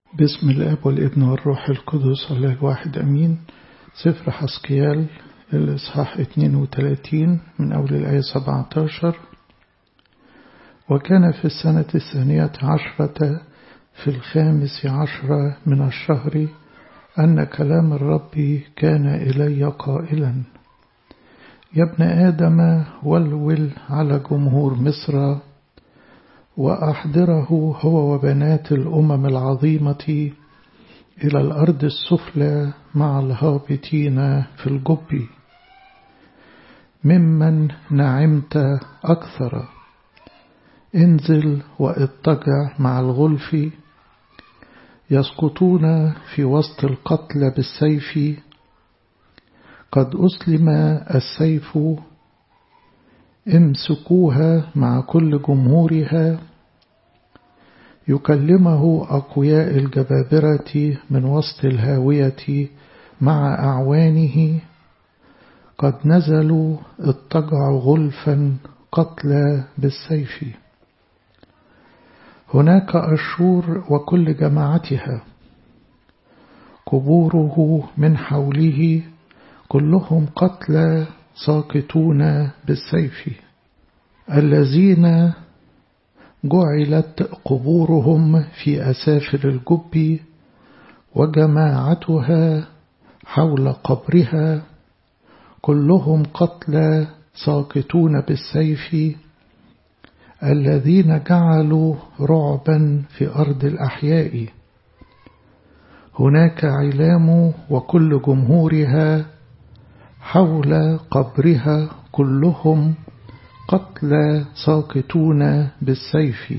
باسم الاب والابن والروح القدس الله الواحد امين سفر حسقيال الاصحاح 32 من اول الايه 17 وكان في السنه الثانيه عشره في الخامس عشر من الشهر ان كلام الرب كان الي قائلا يا ابن ادم ولول على جمهور مصر وأحضره هو وبنات الأمم العظيمة إلى الأرض السفلى مع الهابطين في الجب ممن نعمت أكثر انزل واضطجع مع الغلف يسقطون في وسط القتل بالسيف قد أسلم السيف امسكوها مع كل جمهورها يكلمه أقوياء الجبابرة من وسط الهاوية مع أعوانه قد نزلوا اضطجعوا غلفا قتلى بالسيف هناك أشور وكل جماعتها قبوره من حوله كلهم قتلى ساقطون بالسيف الذين جعلت قبورهم في أسافل الجب وجماعتها حول قبرها كلهم قتلى ساقطون بالسيف الذين جعلوا رعبا في أرض الأحياء هناك علام وكل جمهورها حول قبرها كلهم قتلى ساقطون بالسيف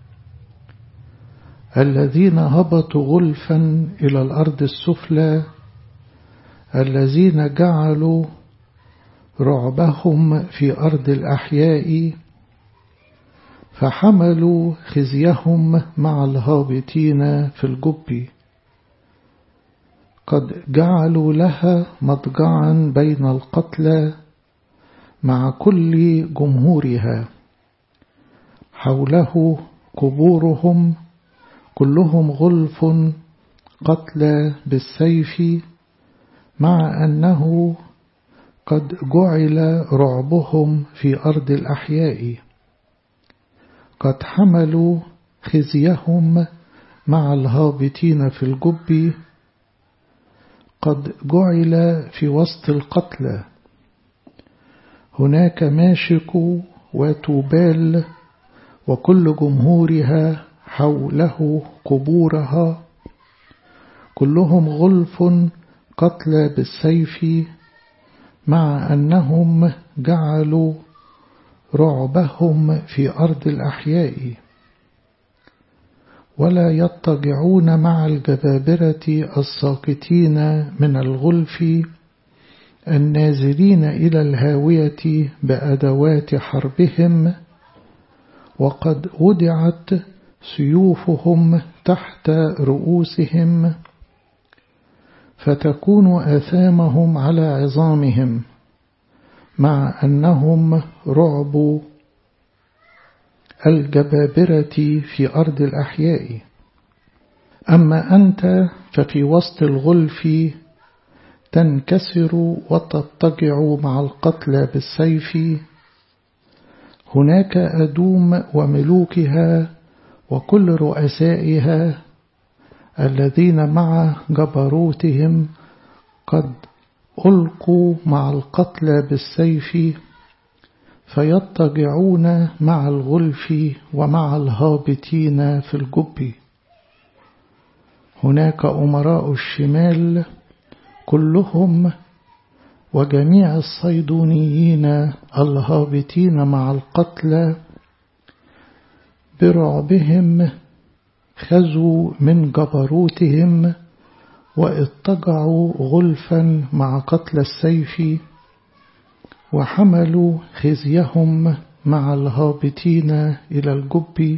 الذين هبطوا غلفا إلى الأرض السفلى الذين جعلوا رعبهم في أرض الأحياء فحملوا خزيهم مع الهابطين في الجب قد جعلوا لها مضجعا بين القتلى مع كل جمهورها حوله قبورهم كلهم غلف قتلى بالسيف مع أنه قد جعل رعبهم في أرض الأحياء قد حملوا خزيهم مع الهابطين في الجب قد جعل في وسط القتلى هناك ماشك وتوبال وكل جمهورها حوله قبورها كلهم غلف قتلى بالسيف مع أنهم جعلوا رعبهم في أرض الأحياء ولا يضطجعون مع الجبابرة الساقطين من الغلف النازلين إلى الهاوية بأدوات حربهم وقد وضعت سيوفهم تحت رؤوسهم فتكون آثامهم على عظامهم مع أنهم رعب الجبابرة في أرض الأحياء أما أنت ففي وسط الغلف تنكسر وتضطجع مع القتلى بالسيف هناك أدوم وملوكها وكل رؤسائها الذين مع جبروتهم قد ألقوا مع القتلى بالسيف فيضطجعون مع الغلف ومع الهابطين في الجب هناك أمراء الشمال كلهم وجميع الصيدونيين الهابطين مع القتلى برعبهم خزوا من جبروتهم واضطجعوا غلفا مع قتل السيف وحملوا خزيهم مع الهابطين إلى الجب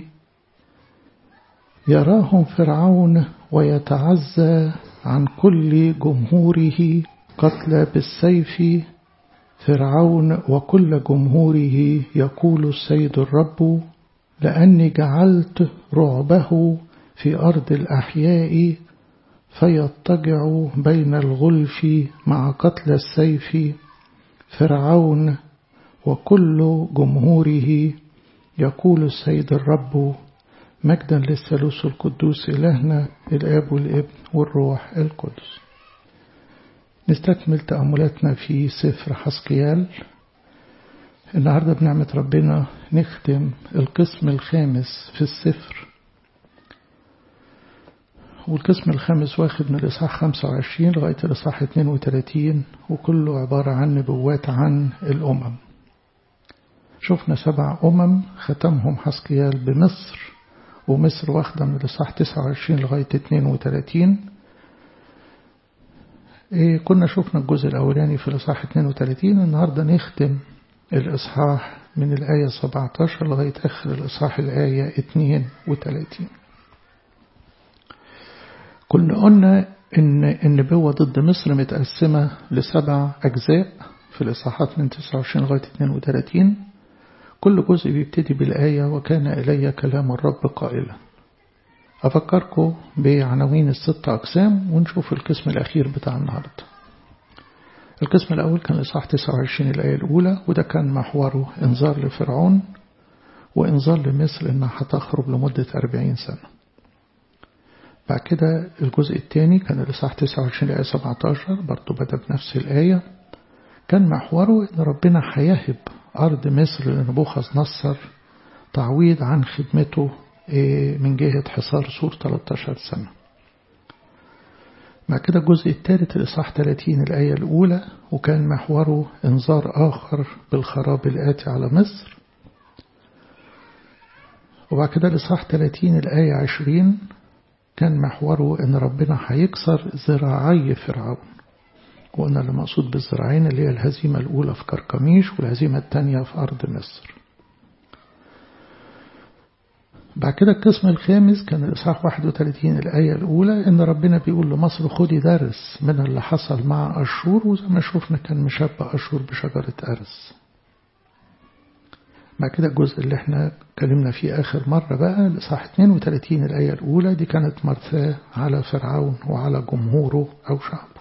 يراهم فرعون ويتعزى عن كل جمهوره قتل بالسيف فرعون وكل جمهوره يقول السيد الرب لأني جعلت رعبه في أرض الأحياء فيضطجع بين الغلف مع قتل السيف فرعون وكل جمهوره يقول السيد الرب مجدا للثالوث القدوس إلهنا الآب والابن والروح القدس نستكمل تأملاتنا في سفر حسقيال النهاردة بنعمة ربنا نختم القسم الخامس في السفر والقسم الخامس واخد من الإصحاح 25 لغاية الإصحاح 32 وكله عبارة عن نبوات عن الأمم شفنا سبع أمم ختمهم حسقيال بمصر ومصر واخدة من الإصحاح 29 لغاية 32 إيه كنا شفنا الجزء الأولاني في الإصحاح 32 النهاردة نختم الإصحاح من الآية 17 لغاية آخر الإصحاح الآية 32 كنا قلنا إن النبوة ضد مصر متقسمة لسبع أجزاء في الإصحاحات من 29 لغاية 32 كل جزء بيبتدي بالآية وكان إلي كلام الرب قائلا أفكركم بعناوين الست أقسام ونشوف القسم الأخير بتاع النهاردة القسم الأول كان الإصحاح 29 الآية الأولى وده كان محوره إنذار لفرعون وإنذار لمصر إنها هتخرب لمدة 40 سنة بعد كده الجزء الثاني كان الإصحاح 29 الآية 17 برضه بدأ بنفس الآية كان محوره إن ربنا هيهب أرض مصر لنبوخذ نصر تعويض عن خدمته من جهة حصار سور 13 سنة بعد كده الجزء الثالث الإصحاح 30 الآية الأولى وكان محوره إنذار آخر بالخراب الآتي على مصر وبعد كده الإصحاح 30 الآية 20 كان محوره إن ربنا هيكسر ذراعي فرعون وقلنا اللي مقصود بالذراعين اللي هي الهزيمة الأولى في كركميش والهزيمة الثانية في أرض مصر بعد كده القسم الخامس كان الإصحاح 31 الآية الأولى إن ربنا بيقول لمصر خدي درس من اللي حصل مع أشور وزي ما شفنا كان مشبه أشور بشجرة أرز بعد كده الجزء اللي احنا اتكلمنا فيه آخر مرة بقى الإصحاح 32 الآية الأولى دي كانت مرثاة على فرعون وعلى جمهوره أو شعبه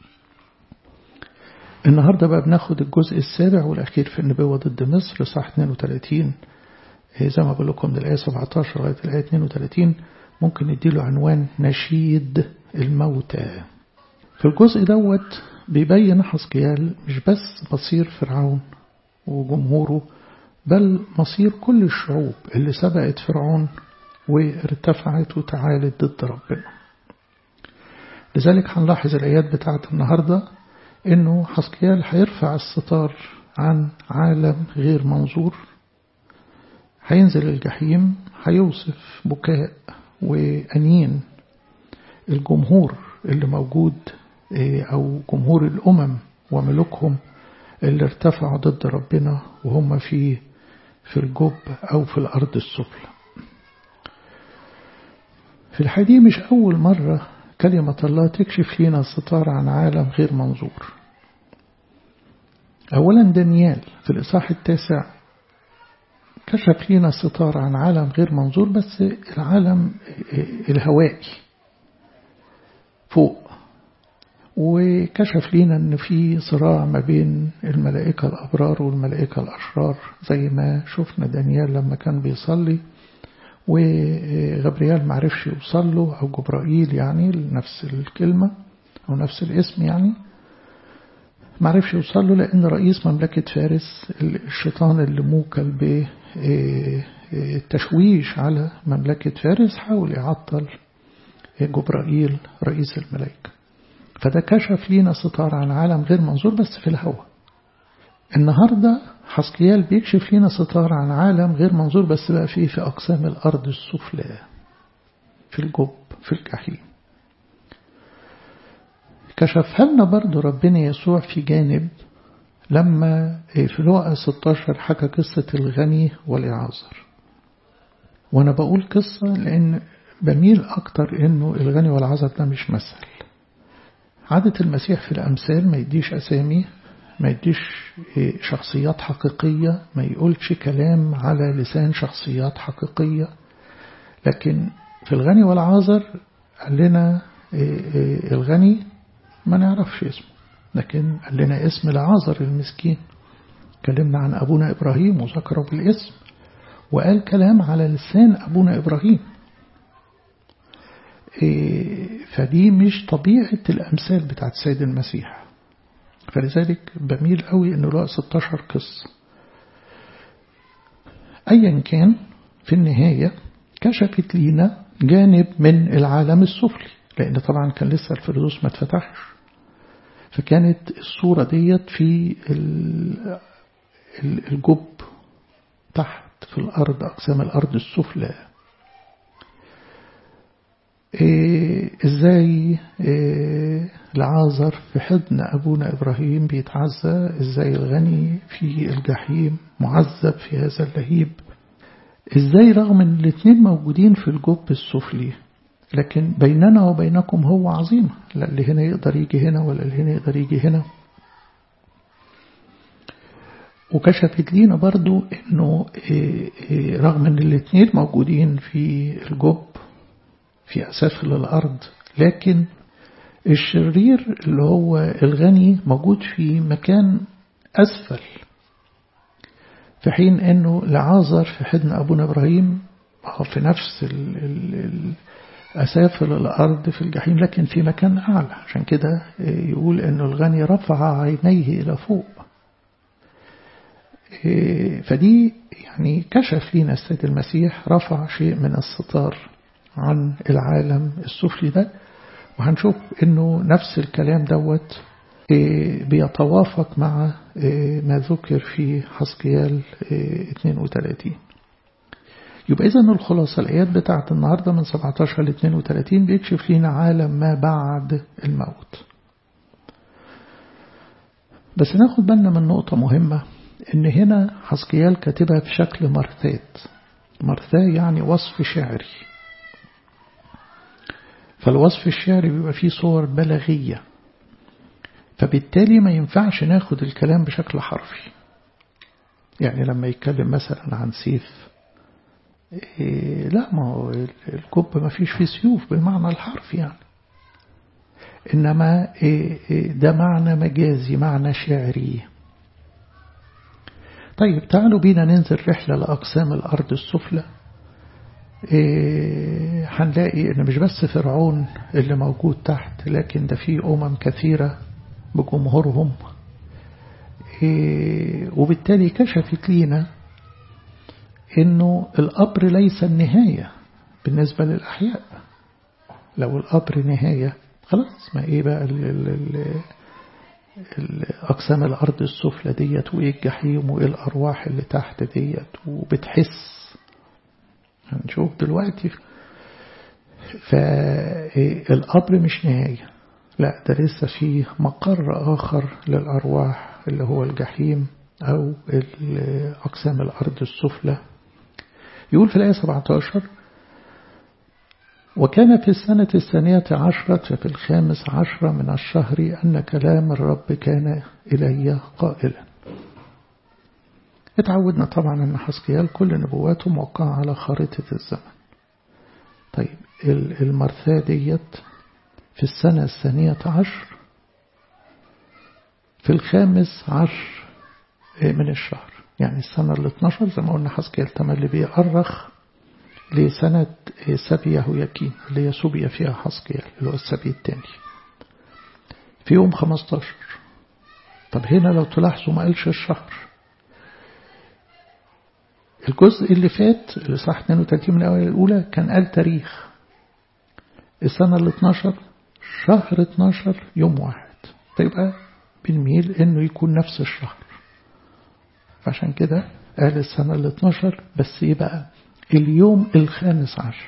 النهاردة بقى بناخد الجزء السابع والأخير في النبوة ضد مصر صح 32 زي ما بقول لكم من الآية 17 لغاية الآية 32 ممكن نديله عنوان نشيد الموتى في الجزء دوت بيبين حسقيال مش بس مصير فرعون وجمهوره بل مصير كل الشعوب اللي سبقت فرعون وارتفعت وتعالت ضد ربنا لذلك هنلاحظ الآيات بتاعت النهاردة إنه حسقيال هيرفع الستار عن عالم غير منظور هينزل الجحيم هيوصف بكاء وأنين الجمهور اللي موجود أو جمهور الأمم وملوكهم اللي ارتفعوا ضد ربنا وهم في في الجب أو في الأرض السفلى في الحقيقة مش أول مرة كلمة الله تكشف لنا الستار عن عالم غير منظور أولا دانيال في الإصحاح التاسع كشف لنا الستار عن عالم غير منظور بس العالم الهوائي فوق وكشف لنا ان في صراع ما بين الملائكة الأبرار والملائكة الأشرار زي ما شفنا دانيال لما كان بيصلي وغبريال معرفش يوصل له أو جبرائيل يعني نفس الكلمة أو نفس الاسم يعني معرفش يوصل له لأن رئيس مملكة فارس الشيطان اللي موكل بالتشويش على مملكة فارس حاول يعطل جبرائيل رئيس الملائكة فده كشف لينا ستار عن عالم غير منظور بس في الهواء النهاردة حسقيال بيكشف لنا ستار عن عالم غير منظور بس بقى فيه في أقسام الأرض السفلى في الجب في الجحيم كشفها لنا برضو ربنا يسوع في جانب لما في لوقا 16 حكى قصة الغني والإعاذر وأنا بقول قصة لأن بميل أكتر إنه الغني والعذر ده مش مثل عادة المسيح في الأمثال ما يديش أسامي ما يديش شخصيات حقيقية ما يقولش كلام على لسان شخصيات حقيقية لكن في الغني والعازر قال لنا الغني ما نعرفش اسمه لكن قال لنا اسم العازر المسكين كلمنا عن أبونا إبراهيم وذكره بالاسم وقال كلام على لسان أبونا إبراهيم فدي مش طبيعة الأمثال بتاعت سيد المسيح فلذلك بميل قوي أنه له 16 قصة أيا كان في النهاية كشفت لينا جانب من العالم السفلي لأن طبعا كان لسه الفردوس ما اتفتحش فكانت الصورة ديت في الجب تحت في الأرض أقسام الأرض السفلى إيه ازاي إيه العازر في حضن أبونا إبراهيم بيتعزى ازاي الغني في الجحيم معذب في هذا اللهيب ازاي رغم ان الاثنين موجودين في الجب السفلي لكن بيننا وبينكم هو عظيم لا اللي هنا يقدر يجي هنا ولا اللي هنا يقدر يجي هنا وكشفت لينا برضو انه رغم ان الاثنين موجودين في الجب في أسافل الأرض لكن الشرير اللي هو الغني موجود في مكان أسفل في حين أنه لعازر في حضن أبونا إبراهيم في نفس ال ال ال أسافل الأرض في الجحيم لكن في مكان أعلى عشان كده يقول أنه الغني رفع عينيه إلى فوق فدي يعني كشف لنا السيد المسيح رفع شيء من الستار عن العالم السفلي ده وهنشوف انه نفس الكلام دوت بيتوافق مع ما ذكر في حسقيال 32 يبقى إذا الخلاصة الآيات بتاعت النهاردة من 17 ل 32 بيكشف لنا عالم ما بعد الموت بس ناخد بالنا من نقطة مهمة إن هنا حسقيال كاتبها في شكل مرثات مرثاة يعني وصف شعري فالوصف الشعري بيبقى فيه صور بلاغية فبالتالي ما ينفعش ناخد الكلام بشكل حرفي يعني لما يتكلم مثلا عن سيف إيه لا ما هو الكب ما فيش فيه سيوف بالمعنى الحرفي يعني إنما إيه إيه ده معنى مجازي معنى شعري طيب تعالوا بينا ننزل رحلة لأقسام الأرض السفلى إيه هنلاقي ان مش بس فرعون اللي موجود تحت لكن ده في امم كثيرة بجمهورهم إيه وبالتالي كشفت لينا انه القبر ليس النهاية بالنسبة للأحياء لو القبر نهاية خلاص ما ايه بقى ال ال ال أقسام الأرض السفلى ديت وإيه الجحيم وإيه الأرواح اللي تحت ديت وبتحس هنشوف دلوقتي فالقبر مش نهاية لا ده لسه فيه مقر آخر للأرواح اللي هو الجحيم أو أقسام الأرض السفلى يقول في الآية 17 وكان في السنة الثانية عشرة في الخامس عشرة من الشهر أن كلام الرب كان إلي قائلا اتعودنا طبعا أن حسكيال كل نبواته موقعة على خريطة الزمن طيب المرثاة ديت في السنة الثانية عشر في الخامس عشر من الشهر يعني السنة ال 12 زي ما قلنا حسكيال تملي بيأرخ لسنة سبي يهوياكين اللي هي سبي فيها حسكيال اللي هو السبي الثاني في يوم 15 طب هنا لو تلاحظوا ما قالش الشهر الجزء اللي فات اللي صح 32 من الأول الأولى كان قال تاريخ السنة ال 12 شهر 12 يوم واحد فيبقى بنميل إنه يكون نفس الشهر عشان كده قال السنة ال 12 بس يبقى اليوم الخامس عشر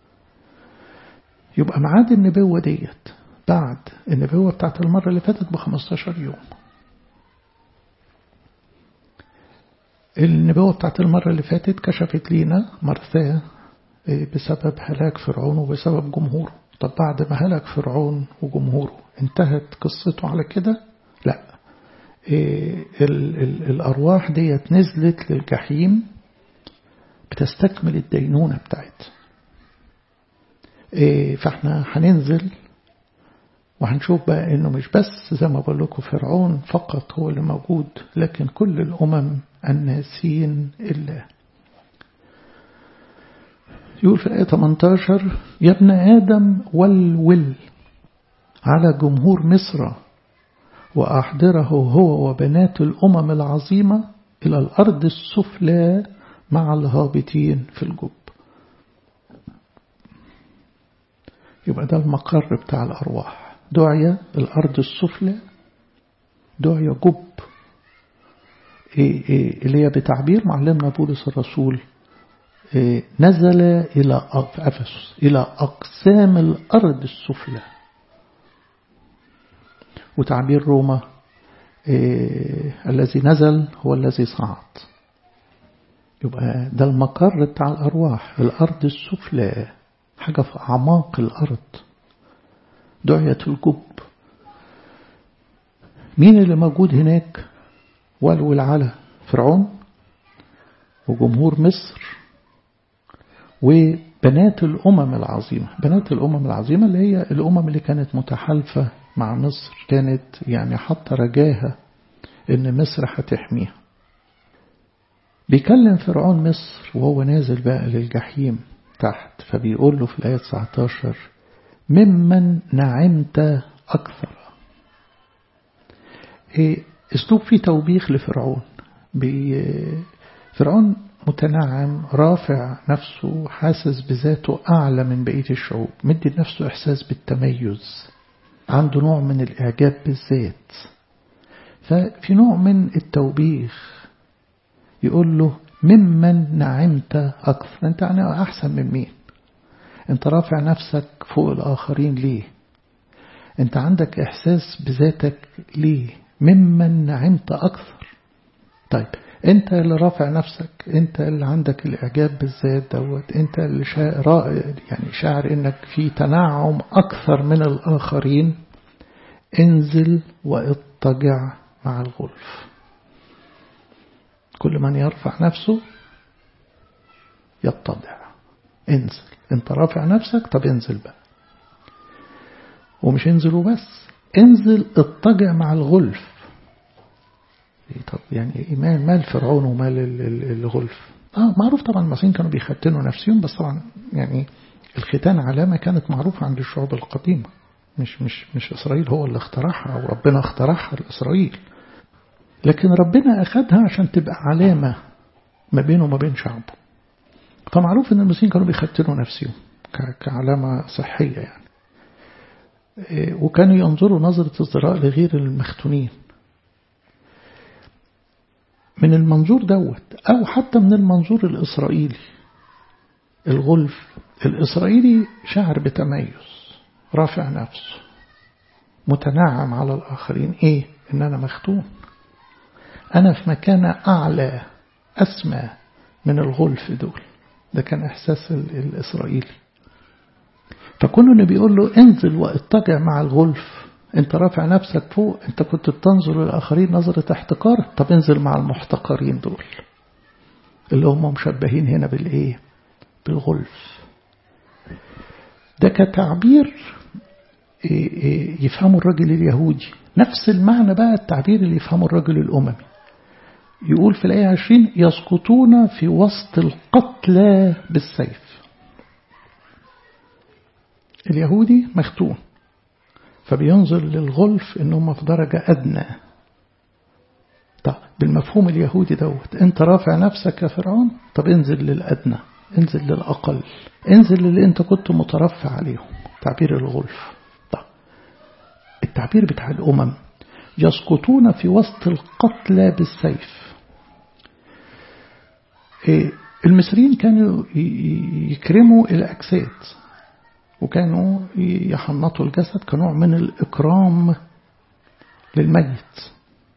يبقى معاد النبوة ديت بعد النبوة بتاعت المرة اللي فاتت ب 15 يوم النبوة بتاعت المرة اللي فاتت كشفت لينا مرثاة بسبب هلاك فرعون وبسبب جمهوره طب بعد ما هلك فرعون وجمهوره انتهت قصته على كده لا ال ال الأرواح ديت نزلت للجحيم بتستكمل الدينونة بتاعتها إيه فاحنا هننزل وهنشوف بقى انه مش بس زي ما بقول لكم فرعون فقط هو اللي موجود لكن كل الامم الناسين الله يقول في الآية 18 يا ابن آدم ولول على جمهور مصر وأحضره هو وبنات الأمم العظيمة إلى الأرض السفلى مع الهابطين في الجب يبقى ده المقر بتاع الأرواح دعية الأرض السفلى دعية جب إيه إيه اللي هي بتعبير معلمنا بولس الرسول إيه نزل إلى أفسس إلى أقسام الأرض السفلى وتعبير روما الذي نزل هو الذي صعد يبقى ده المقر بتاع الأرواح الأرض السفلى حاجة في أعماق الأرض دعية الجب مين اللي موجود هناك ولول على فرعون وجمهور مصر وبنات الأمم العظيمة بنات الأمم العظيمة اللي هي الأمم اللي كانت متحالفة مع مصر كانت يعني حتى رجاها إن مصر هتحميها بيكلم فرعون مصر وهو نازل بقى للجحيم تحت فبيقول له في الآية 19 ممن نعمت أكثر إيه اسلوب فيه توبيخ لفرعون فرعون متنعم رافع نفسه حاسس بذاته أعلى من بقية الشعوب مدي لنفسه إحساس بالتميز عنده نوع من الإعجاب بالذات ففي نوع من التوبيخ يقول له ممن نعمت أكثر أنت يعني أحسن من مين أنت رافع نفسك فوق الآخرين ليه أنت عندك إحساس بذاتك ليه ممن نعمت أكثر طيب أنت اللي رافع نفسك أنت اللي عندك الإعجاب بالذات دوت أنت اللي شاعر يعني شاعر إنك في تنعم أكثر من الآخرين انزل واضطجع مع الغلف كل من يرفع نفسه يتضع انزل انت رافع نفسك طب انزل بقى ومش انزل وبس انزل اضطجع مع الغلف طب يعني مال مال فرعون ومال الغلف اه معروف طبعا المصريين كانوا بيختنوا نفسهم بس طبعا يعني الختان علامة كانت معروفة عند الشعوب القديمة مش مش مش إسرائيل هو اللي اخترعها أو ربنا اخترعها لإسرائيل لكن ربنا أخدها عشان تبقى علامة ما بينه وما بين شعبه فمعروف ان المسلمين كانوا بيختنوا نفسهم كعلامة صحية يعني وكانوا ينظروا نظرة ازدراء لغير المختونين من المنظور دوت أو حتى من المنظور الإسرائيلي الغلف الإسرائيلي شعر بتميز رافع نفسه متنعم على الآخرين إيه إن أنا مختون أنا في مكانة أعلى أسمى من الغلف دول ده كان إحساس الإسرائيلي فكونه اللي بيقول له انزل واضطجع مع الغلف انت رافع نفسك فوق انت كنت بتنظر للآخرين نظرة احتقار طب انزل مع المحتقرين دول اللي هم مشبهين هنا بالإيه بالغلف ده كتعبير يفهمه الرجل اليهودي نفس المعنى بقى التعبير اللي يفهمه الرجل الأممي يقول في الآية 20 يسقطون في وسط القتلى بالسيف اليهودي مختون فبينظر للغلف ان هم في درجة أدنى طب بالمفهوم اليهودي دوت انت رافع نفسك يا فرعون طب انزل للأدنى انزل للأقل انزل للي انت كنت مترفع عليهم تعبير الغلف طب التعبير بتاع الأمم يسقطون في وسط القتلى بالسيف المصريين كانوا يكرموا الأجساد وكانوا يحنطوا الجسد كنوع من الإكرام للميت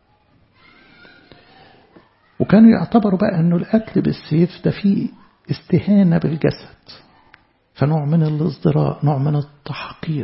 وكانوا يعتبروا بقى أنه القتل بالسيف ده فيه استهانة بالجسد فنوع من الازدراء نوع من التحقير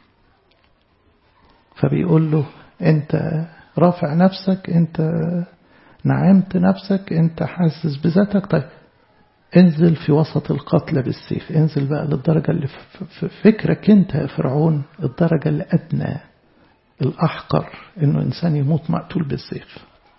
فبيقول له أنت رافع نفسك أنت نعمت نفسك أنت حاسس بذاتك طيب انزل في وسط القتلى بالسيف انزل بقى للدرجة اللي في فكرك انت يا فرعون الدرجة الأدنى الأحقر انه إنسان يموت مقتول بالسيف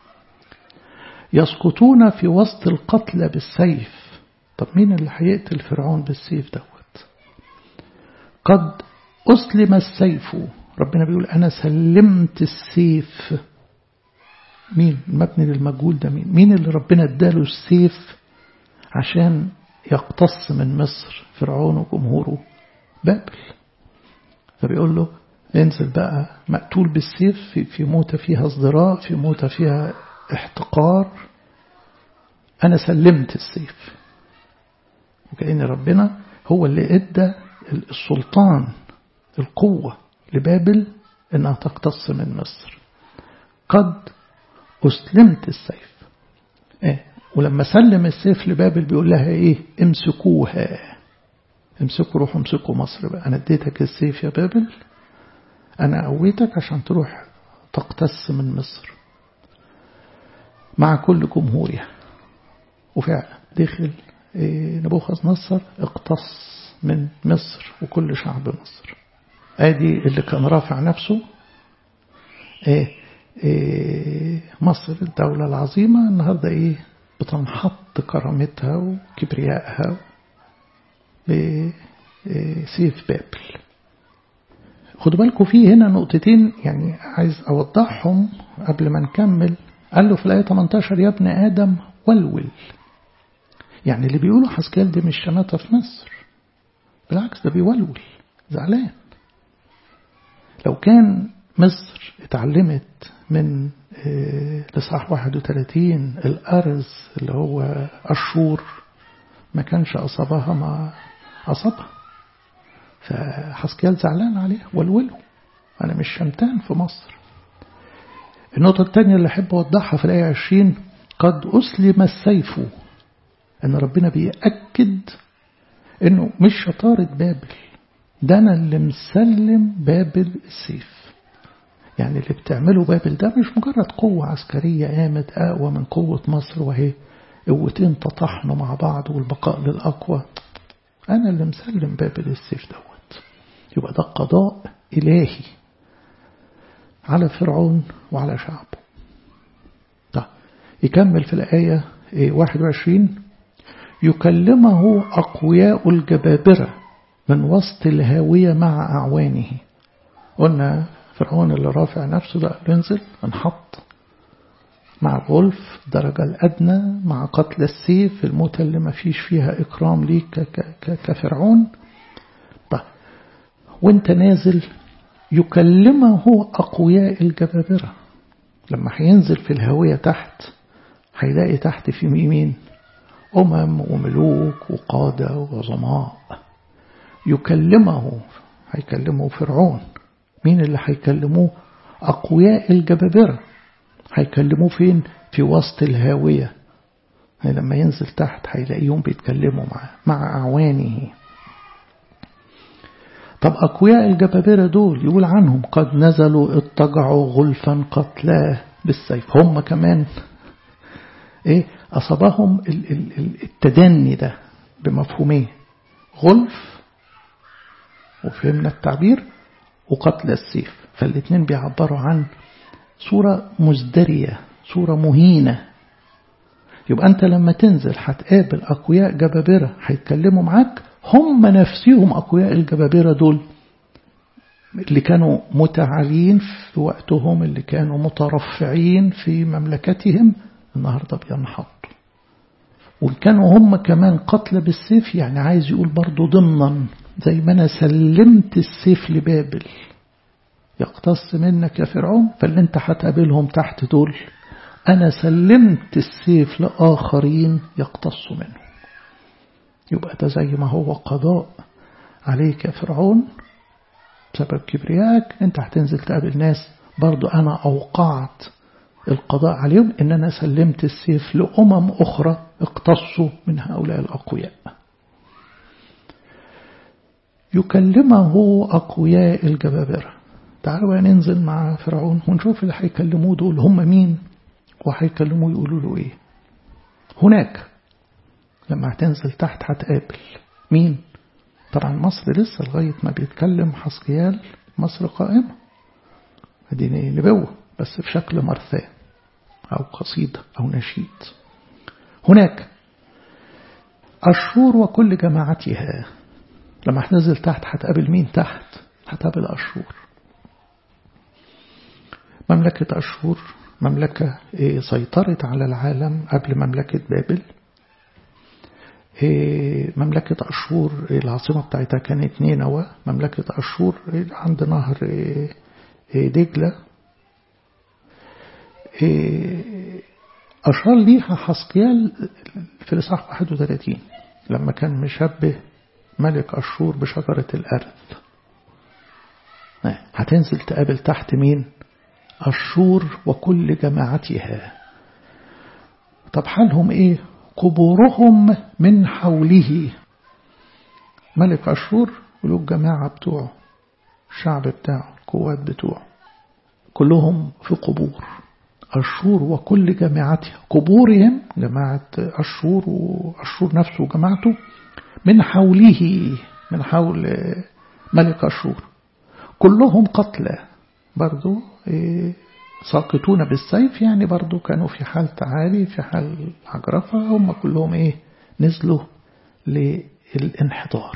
يسقطون في وسط القتلى بالسيف طب مين اللي هيقتل فرعون بالسيف دوت قد أسلم السيف ربنا بيقول أنا سلمت السيف مين المبني للمجهول ده مين مين اللي ربنا اداله السيف عشان يقتص من مصر فرعون وجمهوره بابل فبيقول له انزل بقى مقتول بالسيف في, في موتة فيها ازدراء في موتة فيها احتقار أنا سلمت السيف وكأن ربنا هو اللي ادى السلطان القوة لبابل انها تقتص من مصر قد أسلمت السيف إيه؟ ولما سلم السيف لبابل بيقول لها ايه امسكوها امسكوا روحوا امسكوا مصر بقى انا اديتك السيف يا بابل انا قويتك عشان تروح تقتص من مصر مع كل جمهورها وفعلا دخل إيه نبوخذ نصر اقتص من مصر وكل شعب مصر ادي اللي كان رافع نفسه ايه إيه مصر الدولة العظيمة النهاردة ايه بتنحط كرامتها وكبريائها بسيف بابل خدوا بالكم في هنا نقطتين يعني عايز أوضحهم قبل ما نكمل قال له في الآية 18 يا ابن آدم ولول يعني اللي بيقولوا حسكال دي مش شماتة في مصر بالعكس ده بيولول زعلان لو كان مصر اتعلمت من لصح 31 الأرز اللي هو أشور ما كانش أصابها ما أصابها فحسكيال زعلان عليه ولوله أنا مش شمتان في مصر النقطة الثانية اللي أحب أوضحها في الآية 20 قد أسلم السيف أن ربنا بيأكد أنه مش شطارة بابل ده أنا اللي مسلم بابل السيف يعني اللي بتعمله بابل ده مش مجرد قوة عسكرية قامت أقوى من قوة مصر وهي قوتين تطحنوا مع بعض والبقاء للأقوى أنا اللي مسلم بابل السيف دوت يبقى ده قضاء إلهي على فرعون وعلى شعبه طيب يكمل في الآية 21 يكلمه أقوياء الجبابرة من وسط الهاوية مع أعوانه قلنا فرعون اللي رافع نفسه ده ينزل انحط مع الغلف الدرجة الأدنى مع قتل السيف الموتة اللي ما فيش فيها إكرام ليك كفرعون طيب وانت نازل يكلمه أقوياء الجبابرة لما هينزل في الهوية تحت هيلاقي تحت في مين أمم وملوك وقادة وعظماء يكلمه هيكلمه فرعون مين اللي هيكلموه أقوياء الجبابرة هيكلموه فين في وسط الهاوية لما ينزل تحت هيلاقيهم بيتكلموا معاه مع أعوانه طب أقوياء الجبابرة دول يقول عنهم قد نزلوا اضطجعوا غلفا قتلاه بالسيف هم كمان ايه أصابهم التدني ده بمفهومين غلف وفهمنا التعبير وقتل السيف فالاثنين بيعبروا عن صورة مزدرية صورة مهينة يبقى أنت لما تنزل هتقابل أقوياء جبابرة هيتكلموا معاك هم نفسهم أقوياء الجبابرة دول اللي كانوا متعالين في وقتهم اللي كانوا مترفعين في مملكتهم النهاردة بينحطوا وإن كانوا هم كمان قتل بالسيف يعني عايز يقول برضو ضمنا زي ما أنا سلمت السيف لبابل يقتص منك يا فرعون فاللي انت هتقابلهم تحت دول أنا سلمت السيف لآخرين يقتصوا منه يبقى ده زي ما هو قضاء عليك يا فرعون بسبب كبرياك انت هتنزل تقابل ناس برضو أنا أوقعت القضاء عليهم إن أنا سلمت السيف لأمم أخرى اقتصوا من هؤلاء الأقوياء يكلمه أقوياء الجبابرة تعالوا ننزل مع فرعون ونشوف اللي هيكلموه دول هم مين وهيكلموه يقولوا له ايه هناك لما هتنزل تحت هتقابل مين طبعا مصر لسه لغاية ما بيتكلم حسقيال مصر قائمة دي نبوة بس في شكل مرثاة أو قصيدة أو نشيد هناك أشور وكل جماعتها لما هتنزل تحت هتقابل مين تحت هتقابل أشور مملكة أشور مملكة سيطرت على العالم قبل مملكة بابل مملكة أشور العاصمة بتاعتها كانت نينوى مملكة أشور عند نهر دجلة أشار ليها حسقيال في الإصحاح 31 لما كان مشبه ملك أشور بشجرة الأرض هتنزل تقابل تحت مين أشور وكل جماعتها طب حالهم إيه قبورهم من حوله ملك أشور له الجماعة بتوعه الشعب بتاعه القوات بتوعه كلهم في قبور أشور وكل جماعتها قبورهم جماعة أشور وأشور نفسه وجماعته من حوله من حول ملك أشور كلهم قتلى برضو ساقطون بالسيف يعني برضو كانوا في حال تعالي في حال عجرفة هم كلهم ايه نزلوا للانحدار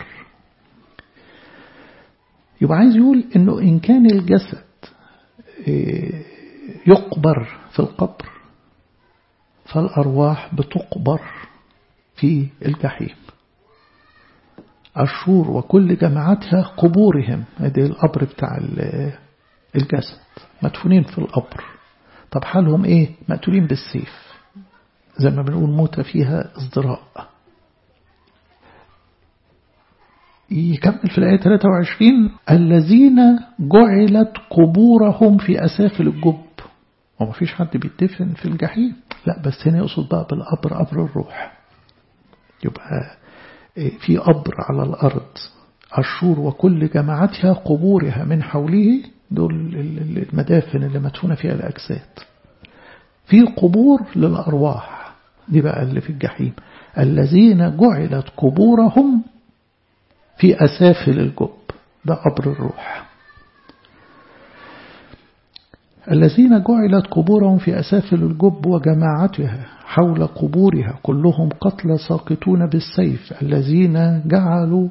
يبقى عايز يقول انه ان كان الجسد يقبر في القبر فالأرواح بتقبر في الجحيم أشور وكل جماعتها قبورهم ادي القبر بتاع الجسد مدفونين في القبر طب حالهم ايه مقتولين بالسيف زي ما بنقول موتة فيها ازدراء يكمل في الآية 23 الذين جعلت قبورهم في أسافل الجب وما فيش حد بيدفن في الجحيم لا بس هنا يقصد بقى بالقبر قبر الروح يبقى في قبر على الأرض أشور وكل جماعتها قبورها من حوله دول المدافن اللي مدفونة فيها الأجساد في قبور للأرواح دي بقى اللي في الجحيم الذين جعلت قبورهم في أسافل الجب ده قبر الروح الذين جعلت قبورهم في أسافل الجب وجماعتها حول قبورها كلهم قتلى ساقطون بالسيف الذين جعلوا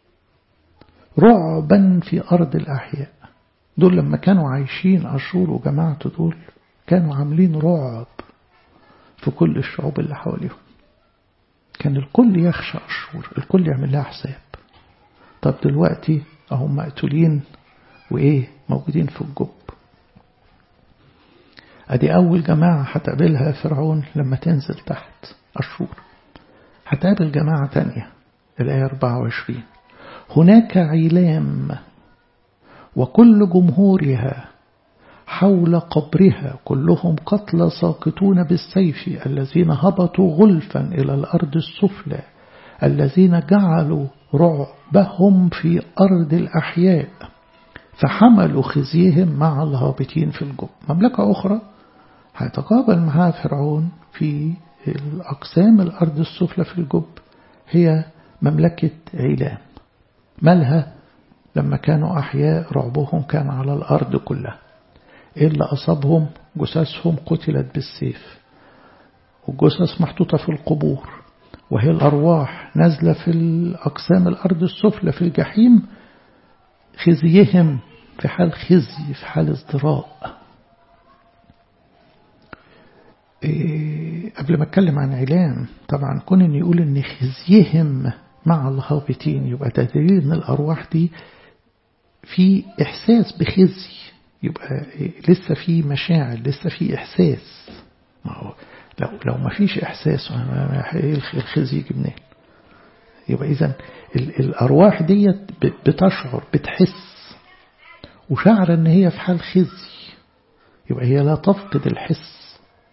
رعبا في أرض الأحياء دول لما كانوا عايشين أشور وجماعته دول كانوا عاملين رعب في كل الشعوب اللي حواليهم كان الكل يخشى أشور الكل يعمل لها حساب طب دلوقتي هم مقتولين وإيه موجودين في الجب أدي أول جماعة هتقابلها فرعون لما تنزل تحت أشور هتقابل جماعة تانية الآية 24 هناك عيلام وكل جمهورها حول قبرها كلهم قتلى ساقطون بالسيف الذين هبطوا غلفا إلى الأرض السفلى الذين جعلوا رعبهم في أرض الأحياء فحملوا خزيهم مع الهابطين في الجب مملكة أخرى هيتقابل معها فرعون في الأقسام الأرض السفلى في الجب هي مملكة عيلام مالها لما كانوا أحياء رعبهم كان على الأرض كلها إيه اللي أصابهم جثثهم قتلت بالسيف والجثث محطوطة في القبور وهي الأرواح نازلة في الأقسام الأرض السفلى في الجحيم خزيهم في حال خزي في حال ازدراء إيه قبل ما اتكلم عن علام طبعا كون ان يقول ان خزيهم مع الهابطين يبقى ده دليل ان الارواح دي في احساس بخزي يبقى إيه لسه في مشاعر لسه في احساس ما هو لو لو ما فيش احساس الخزي يجي منين يبقى اذا الارواح ديت بتشعر بتحس وشعر ان هي في حال خزي يبقى هي لا تفقد الحس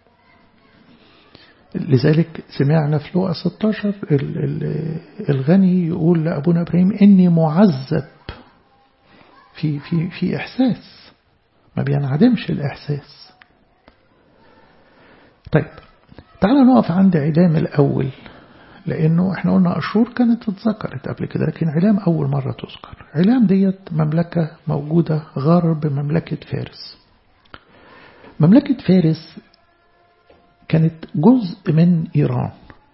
لذلك سمعنا في لوقا 16 الغني يقول لأبونا إبراهيم إني معذب في في في إحساس ما بينعدمش الإحساس طيب تعال نقف عند علام الأول لأنه احنا قلنا أشور كانت اتذكرت قبل كده لكن علام أول مرة تذكر علام ديت مملكة موجودة غرب مملكة فارس مملكة فارس كانت جزء من إيران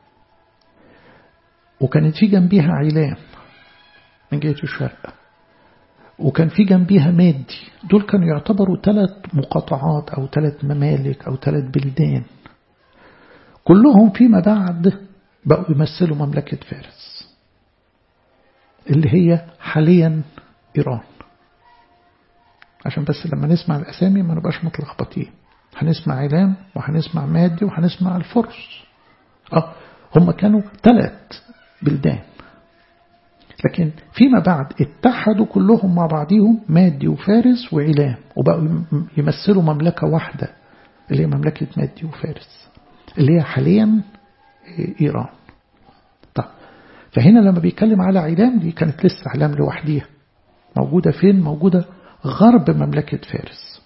وكانت في جنبيها علام من جهة الشرق وكان في جنبيها مادي دول كانوا يعتبروا ثلاث مقاطعات أو ثلاث ممالك أو ثلاث بلدان كلهم فيما بعد بقوا يمثلوا مملكة فارس اللي هي حاليا إيران عشان بس لما نسمع الأسامي ما نبقاش متلخبطين هنسمع علام وهنسمع مادي وهنسمع الفرس اه هم كانوا ثلاث بلدان لكن فيما بعد اتحدوا كلهم مع بعضهم مادي وفارس وعلام وبقوا يمثلوا مملكة واحدة اللي هي مملكة مادي وفارس اللي هي حاليا إيران طب فهنا لما بيتكلم على علام دي كانت لسه علام لوحديها موجودة فين موجودة غرب مملكة فارس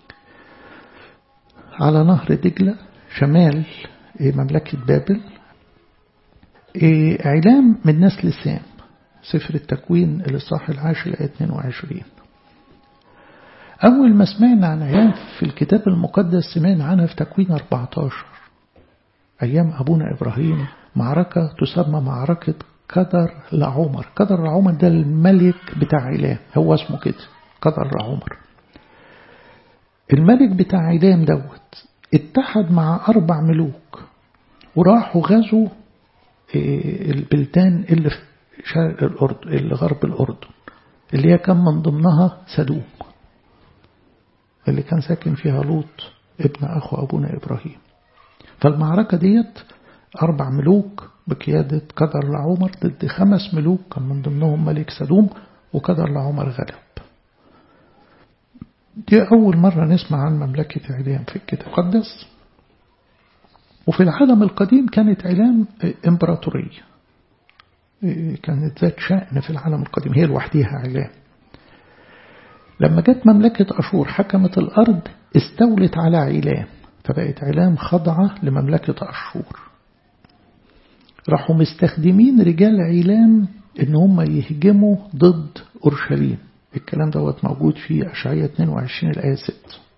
على نهر دجلة شمال مملكة بابل علام من نسل سام سفر التكوين الإصحاح العاشر آية 22 أول ما سمعنا عن علام في الكتاب المقدس سمعنا عنها في تكوين 14 أيام أبونا إبراهيم معركة تسمى معركة قدر لعمر قدر لعمر ده الملك بتاع علام هو اسمه كده قدر لعمر الملك بتاع علام دوت اتحد مع أربع ملوك وراحوا غزوا البلدان اللي في شرق الأردن اللي غرب الأردن اللي هي كان من ضمنها سدوم اللي كان ساكن فيها لوط ابن أخو أبونا إبراهيم فالمعركة ديت أربع ملوك بقيادة قدر لعمر ضد خمس ملوك كان من ضمنهم ملك سدوم وقدر لعمر غلب دي أول مرة نسمع عن مملكة علام في الكتاب المقدس وفي العالم القديم كانت علام إمبراطورية كانت ذات شأن في العالم القديم هي لوحديها علام لما جت مملكة أشور حكمت الأرض استولت على علام فبقت علام خاضعة لمملكة أشور راحوا مستخدمين رجال علام إن هم يهجموا ضد أورشليم الكلام دوت موجود في أشعية 22 الآية 6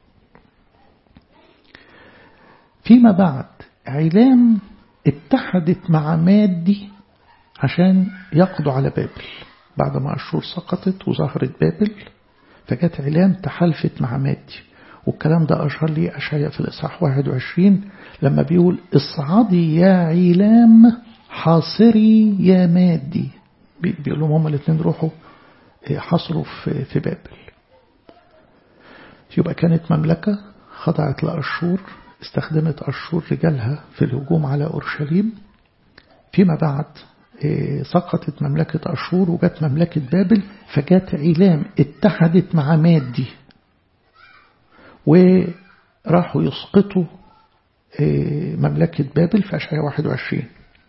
فيما بعد علام اتحدت مع مادي عشان يقضوا على بابل بعد ما أشور سقطت وظهرت بابل فجت علام تحالفت مع مادي والكلام ده أشار لي أشعية في الإصحاح 21 لما بيقول اصعدي يا علام حاصري يا مادي بيقول لهم هما الاثنين روحوا حصروا في, في بابل يبقى كانت مملكة خضعت لأشور استخدمت أشور رجالها في الهجوم على أورشليم فيما بعد سقطت مملكة أشور وجت مملكة بابل فجت علام اتحدت مع مادي وراحوا يسقطوا مملكة بابل في أشعياء 21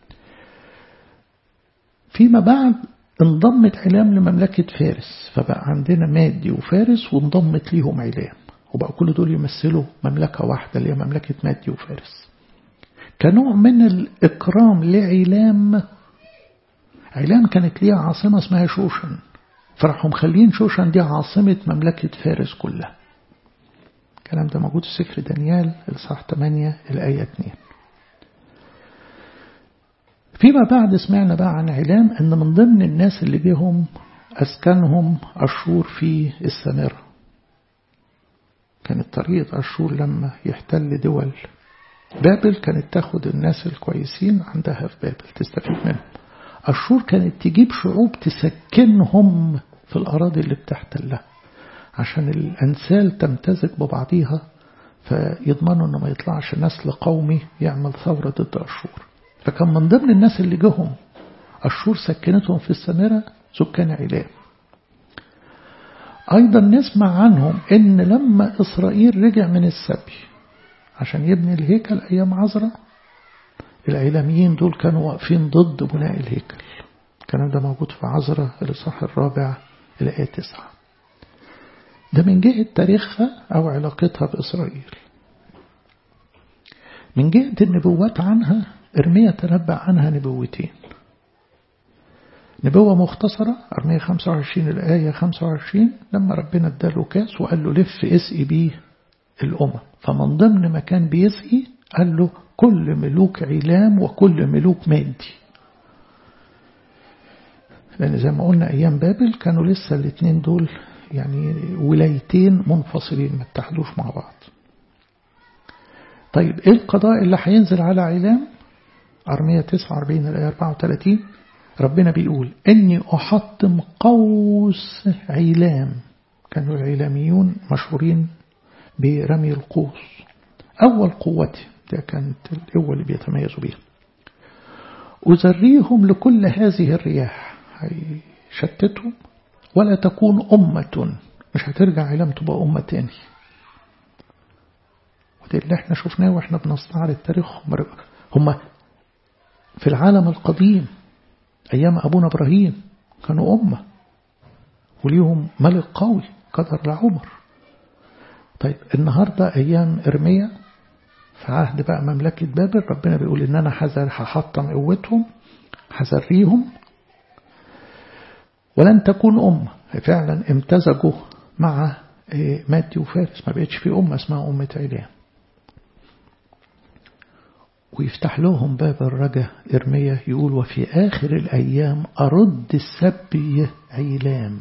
فيما بعد انضمت علام لمملكة فارس فبقى عندنا مادي وفارس وانضمت ليهم علام وبقى كل دول يمثلوا مملكة واحدة اللي هي مملكة مادي وفارس كنوع من الإكرام لعلام علام كانت ليها عاصمة اسمها شوشن فراحوا مخلين شوشن دي عاصمة مملكة فارس كلها الكلام ده موجود في سفر دانيال الصح 8 الآية 2 فيما بعد سمعنا بقى عن علام ان من ضمن الناس اللي جيهم أسكنهم أشور في السامرة كانت طريقة أشور لما يحتل دول بابل كانت تاخد الناس الكويسين عندها في بابل تستفيد منهم أشور كانت تجيب شعوب تسكنهم في الأراضي اللي بتحتلها عشان الأنسال تمتزج ببعضيها فيضمنوا أنه ما يطلعش نسل قومي يعمل ثورة ضد أشور فكان من ضمن الناس اللي جهم أشور سكنتهم في السامرة سكان علام أيضا نسمع عنهم إن لما إسرائيل رجع من السبي عشان يبني الهيكل أيام عزرة العلاميين دول كانوا واقفين ضد بناء الهيكل الكلام ده موجود في عزرة الإصحاح الرابع الآية تسعة ده من جهة تاريخها أو علاقتها بإسرائيل من جهة النبوات عنها إرميا تنبأ عنها نبوتين نبوة مختصرة أرمية 25 الآية 25 لما ربنا اداله كاس وقال له لف اسقي بيه الأمم فمن ضمن ما كان بيسقي قال له كل ملوك علام وكل ملوك مادي لأن زي ما قلنا أيام بابل كانوا لسه الاثنين دول يعني ولايتين منفصلين ما اتحدوش مع بعض طيب ايه القضاء اللي هينزل على علام أرمية 49 الآية 34 ربنا بيقول إني أحطم قوس علام كانوا العلاميون مشهورين برمي القوس أول قوته ده كانت القوة اللي بيتميزوا بيها أزريهم لكل هذه الرياح هيشتتهم ولا تكون أمة مش هترجع علام تبقى أمة تاني وده اللي احنا شفناه واحنا بنستعرض تاريخهم هم في العالم القديم أيام أبونا إبراهيم كانوا أمة وليهم ملك قوي قدر لعمر طيب النهاردة أيام إرميا في عهد بقى مملكة بابل ربنا بيقول إن أنا حذر هحطم قوتهم حذريهم ولن تكون أمة فعلا امتزجوا مع مادي وفارس ما بقتش في أمة اسمها أمة علام ويفتح لهم باب الرجا إرميا يقول وفي آخر الأيام أرد السبي علام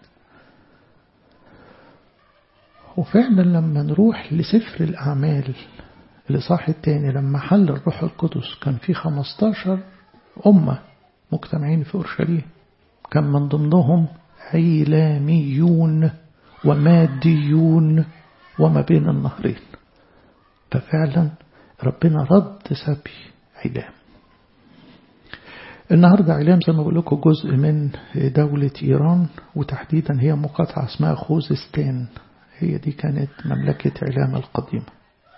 وفعلا لما نروح لسفر الأعمال الإصحاح الثاني لما حل الروح القدس كان في 15 أمة مجتمعين في أورشليم كان من ضمنهم عيلاميون وماديون وما بين النهرين ففعلا ربنا رد سبي علام النهاردة علام زي ما بقول لكم جزء من دولة إيران وتحديدا هي مقاطعة اسمها خوزستان هي دي كانت مملكة علام القديمة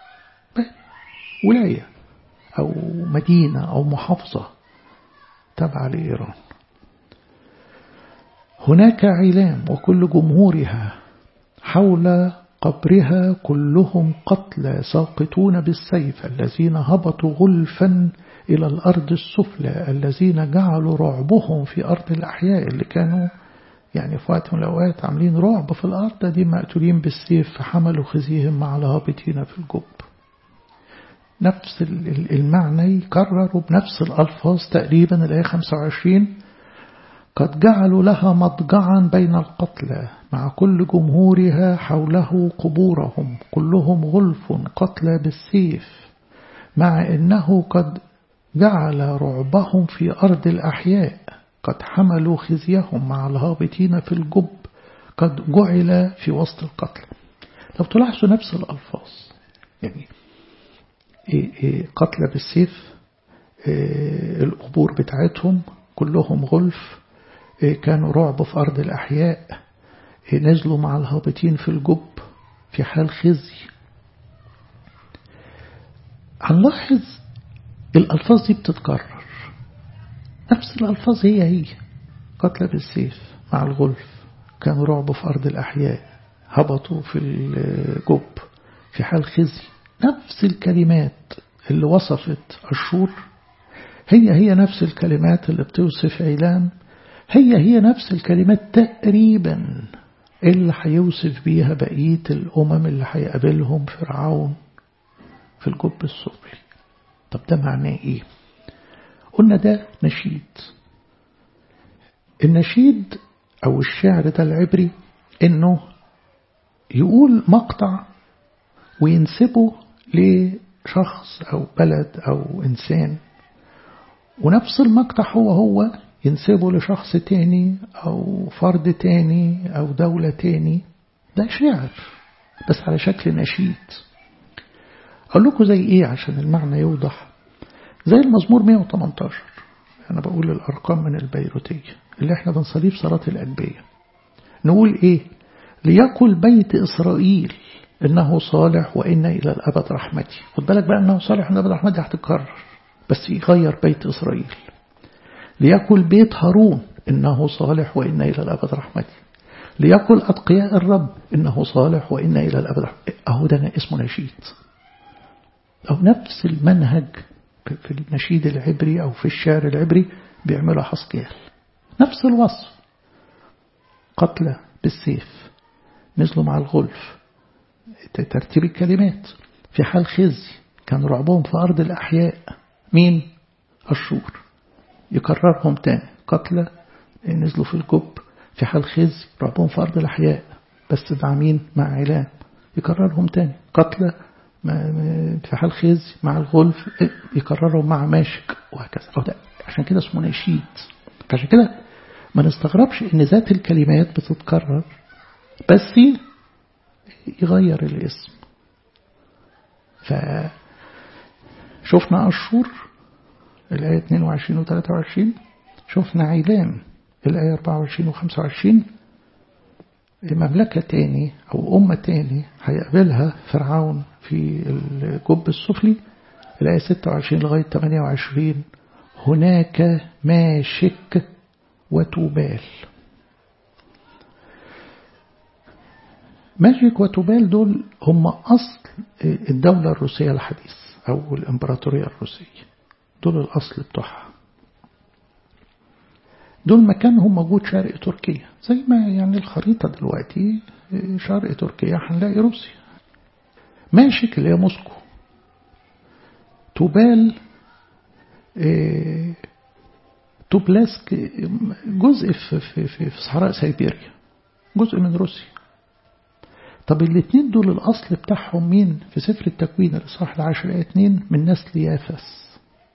ولاية أو مدينة أو محافظة تابعة لإيران هناك علام وكل جمهورها حول قبرها كلهم قتلى ساقطون بالسيف الذين هبطوا غلفا إلى الأرض السفلى الذين جعلوا رعبهم في أرض الأحياء اللي كانوا يعني في وقت من الأوقات عاملين رعب في الأرض دي مقتولين بالسيف فحملوا خزيهم مع الهابطين في الجب نفس المعنى يكرر بنفس الألفاظ تقريبا الآية 25 قد جعلوا لها مضجعا بين القتلى مع كل جمهورها حوله قبورهم كلهم غلف قتلى بالسيف مع إنه قد جعل رعبهم في أرض الأحياء قد حملوا خزيهم مع الهابطين في الجب قد جعل في وسط القتل لو تلاحظوا نفس الألفاظ يعني إيه إيه قتلى بالسيف إيه القبور بتاعتهم كلهم غلف كانوا رعب في أرض الأحياء نزلوا مع الهابطين في الجب في حال خزي هنلاحظ الألفاظ دي بتتكرر نفس الألفاظ هي هي قتل بالسيف مع الغلف كانوا رعب في أرض الأحياء هبطوا في الجب في حال خزي نفس الكلمات اللي وصفت الشور هي هي نفس الكلمات اللي بتوصف علام هي هي نفس الكلمات تقريبا اللي هيوصف بيها بقية الأمم اللي هيقابلهم فرعون في الجب السفلي طب ده معناه ايه قلنا ده نشيد النشيد أو الشعر ده العبري إنه يقول مقطع وينسبه لشخص أو بلد أو إنسان ونفس المقطع هو هو ينسبه لشخص تاني أو فرد تاني أو دولة تاني ده شعر بس على شكل نشيد أقول لكم زي إيه عشان المعنى يوضح زي المزمور 118 أنا بقول الأرقام من البيروتية اللي احنا بنصليه في صلاة الأنبياء نقول إيه ليقل بيت إسرائيل إنه صالح وإن إلى الأبد رحمتي خد بالك بقى إنه صالح وإن الأبد رحمتي هتتكرر بس يغير بيت إسرائيل ليقل بيت هارون إنه صالح وإن إلى الأبد رحمتي ليقل أتقياء الرب إنه صالح وإن إلى الأبد رحمتي أهو ده اسمه نشيد أو نفس المنهج في النشيد العبري أو في الشعر العبري بيعملوا حسقيال نفس الوصف قتلى بالسيف نزلوا مع الغلف ترتيب الكلمات في حال خزي كان رعبهم في أرض الأحياء مين؟ الشور يكررهم تاني قتلى نزلوا في الجب في حال خزي رعبهم في أرض الأحياء بس مع مين؟ مع علام يكررهم تاني قتلى في حال خزي مع الغلف يكررهم مع ماشك وهكذا عشان كده اسمه نشيد عشان كده ما نستغربش ان ذات الكلمات بتتكرر بس يغير الاسم ف شفنا أشور الآية 22 و 23 شفنا عيلام الآية 24 و 25 مملكة تاني أو أمة تاني هيقابلها فرعون في الجب السفلي الآية 26 لغاية 28 هناك ماشك وتوبال ماجيك وتوبال دول هم أصل الدولة الروسية الحديث أو الإمبراطورية الروسية دول الأصل بتوعها دول مكانهم موجود شرق تركيا زي ما يعني الخريطة دلوقتي شرق تركيا هنلاقي روسيا ماشيك اللي هي موسكو توبال توبلاسك جزء في, في, في, في صحراء سيبيريا جزء من روسيا طب الاثنين دول الأصل بتاعهم مين في سفر التكوين الإصحاح العاشر آية 2 من نسل يافس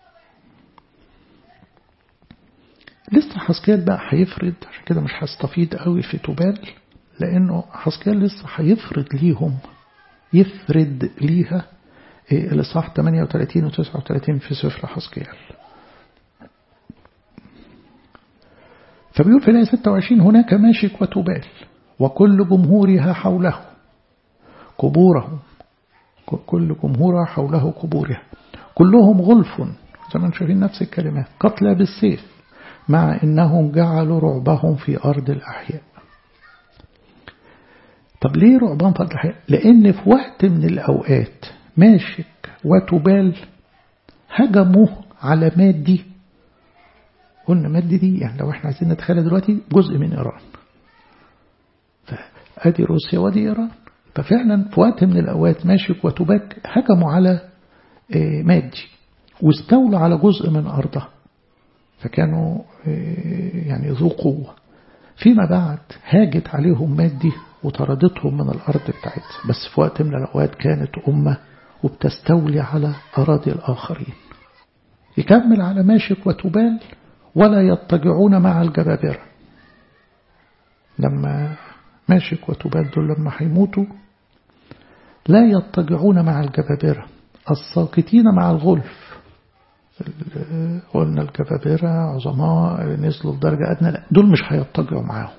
لسه حسكيال بقى هيفرد عشان كده مش هستفيد قوي في توبال لأنه حسكيال لسه هيفرد ليهم يفرد ليها الإصحاح 38 و 39 في سفر حسكيال فبيقول في الآية 26 هناك ماشك وتبال وكل جمهورها حوله قبورهم كل جمهورها حوله قبورها كلهم غلف زي ما شايفين نفس الكلمات قتلى بالسيف مع إنهم جعلوا رعبهم في أرض الأحياء طب ليه رعبهم في أرض الأحياء لأن في وقت من الأوقات ماشك وتبال هجموا على مادي قلنا مادي دي يعني لو احنا عايزين نتخيل دلوقتي جزء من إيران فأدي روسيا ودي إيران ففعلا في وقت من الأوقات ماشك وتباك هجموا على مادي واستولوا على جزء من أرضها فكانوا يعني ذو قوة فيما بعد هاجت عليهم مادي وطردتهم من الأرض بتاعتها بس في وقت من الأوقات كانت أمة وبتستولي على أراضي الآخرين يكمل على ماشك وتبال ولا يضطجعون مع الجبابرة لما ماشك وتبال دول لما هيموتوا لا يضطجعون مع الجبابرة الساقطين مع الغلف قلنا الجبابرة عظماء نزلوا لدرجة أدنى لا دول مش هيضطجعوا معاهم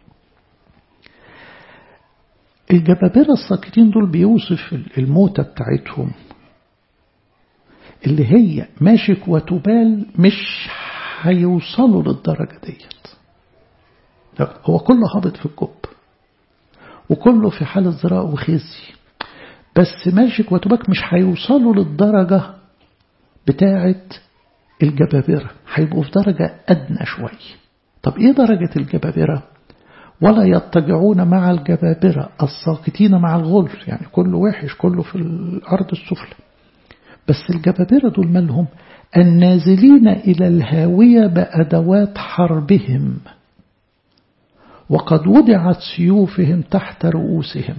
الجبابرة الساقطين دول بيوصف الموتة بتاعتهم اللي هي ماشك وتبال مش هيوصلوا للدرجة ديت هو كله هابط في الجب وكله في حال ازدراء وخزي بس ماشك وتباك مش هيوصلوا للدرجة بتاعة الجبابرة هيبقوا في درجة أدنى شوي طب إيه درجة الجبابرة ولا يضطجعون مع الجبابرة الساقطين مع الغلف يعني كله وحش كله في الأرض السفلى بس الجبابرة دول مالهم النازلين إلى الهاوية بأدوات حربهم وقد وضعت سيوفهم تحت رؤوسهم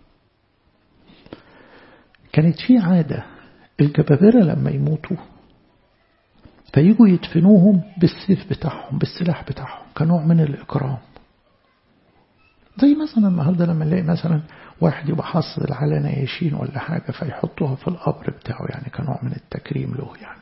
كانت في عادة الجبابرة لما يموتوا فيجوا يدفنوهم بالسيف بتاعهم بالسلاح بتاعهم كنوع من الإكرام زي مثلا النهاردة لما نلاقي مثلا واحد يبقى حاصل على نياشين ولا حاجة فيحطوها في القبر بتاعه يعني كنوع من التكريم له يعني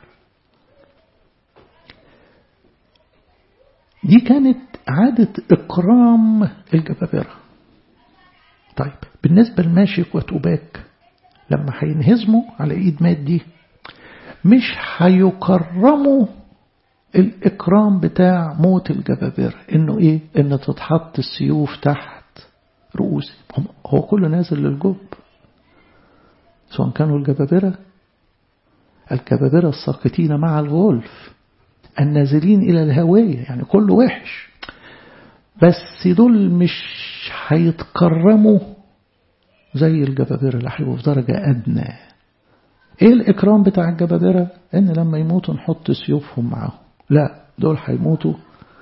دي كانت عادة إكرام الجبابرة طيب بالنسبة لماشك وتوباك لما هينهزموا على إيد مادي مش هيكرموا الإكرام بتاع موت الجبابرة إنه إيه إن تتحط السيوف تحت رؤوسهم هو كله نازل للجب سواء كانوا الجبابرة الكبابرة الساقطين مع الغلف النازلين إلى الهوية يعني كله وحش بس دول مش هيتكرموا زي الجبابرة اللي هيبقوا في درجة أدنى إيه الإكرام بتاع الجبابرة إن لما يموتوا نحط سيوفهم معاهم لا دول هيموتوا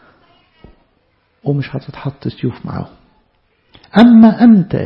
ومش هتتحط سيوف معاهم أما أنت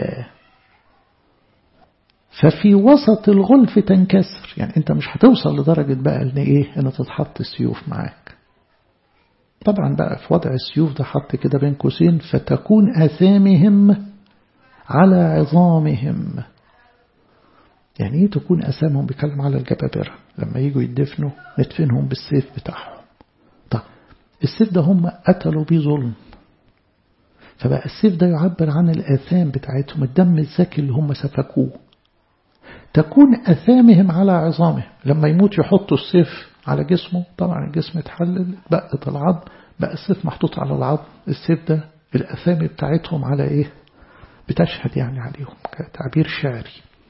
ففي وسط الغلف تنكسر يعني أنت مش هتوصل لدرجة بقى إن إيه إن تتحط السيوف معاك طبعا بقى في وضع السيوف ده حط كده بين قوسين فتكون آثامهم على عظامهم يعني ايه تكون أسامهم بيتكلم على الجبابرة لما يجوا يدفنوا ندفنهم بالسيف بتاعهم طب السيف ده هم قتلوا بيه ظلم فبقى السيف ده يعبر عن الآثام بتاعتهم الدم الزكي اللي هم سفكوه تكون أثامهم على عظامهم لما يموت يحطوا السيف على جسمه طبعا الجسم اتحلل بقت العظم بقى السيف محطوط على العظم السيف ده الأثام بتاعتهم على إيه بتشهد يعني عليهم كتعبير شعري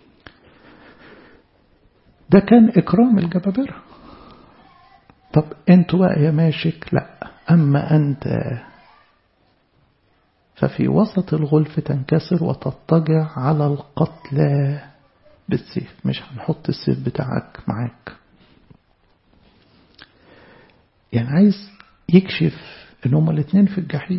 ده كان إكرام الجبابرة طب انتوا بقى يا ماشك لا أما أنت ففي وسط الغلف تنكسر وتضطجع على القتلى بالسيف مش هنحط السيف بتاعك معاك يعني عايز يكشف ان هما الاثنين في الجحيم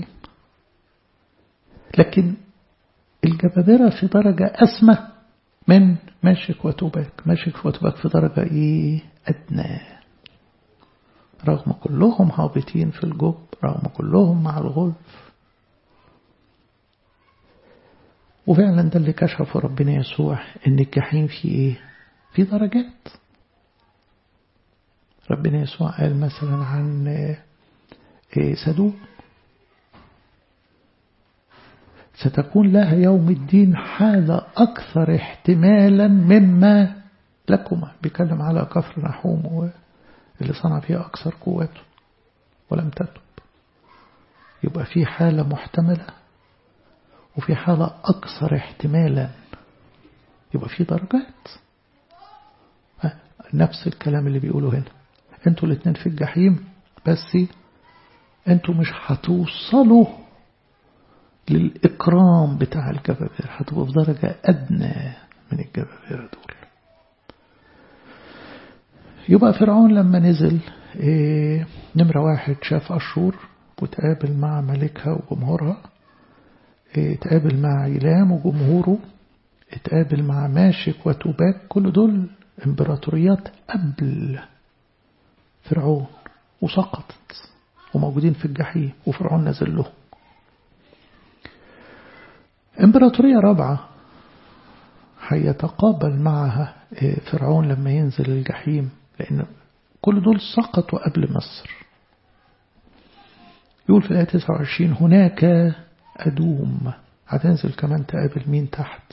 لكن الجبابرة في درجة أسمى من ماشك وتوباك ماشك وتوباك في درجة إيه أدنى رغم كلهم هابطين في الجب رغم كلهم مع الغلف وفعلا ده اللي كشفه ربنا يسوع ان الجحيم فيه ايه في درجات ربنا يسوع قال مثلا عن إيه سدوم ستكون لها يوم الدين حالة أكثر احتمالا مما لكما بيكلم على كفر نحوم اللي صنع فيها أكثر قوته ولم تتب يبقى في حالة محتملة وفي حالة أكثر احتمالا يبقى في درجات نفس الكلام اللي بيقوله هنا انتوا الاثنين في الجحيم بس انتوا مش هتوصلوا للإكرام بتاع الجبابرة هتبقوا في درجة أدنى من الجبابرة دول يبقى فرعون لما نزل إيه نمرة واحد شاف أشور وتقابل مع ملكها وجمهورها اتقابل مع عيلام وجمهوره اتقابل مع ماشك وتوباك كل دول امبراطوريات قبل فرعون وسقطت وموجودين في الجحيم وفرعون نزل لهم امبراطورية رابعة هيتقابل معها فرعون لما ينزل الجحيم لأن كل دول سقطوا قبل مصر يقول في الآية 29 هناك أدوم هتنزل كمان تقابل مين تحت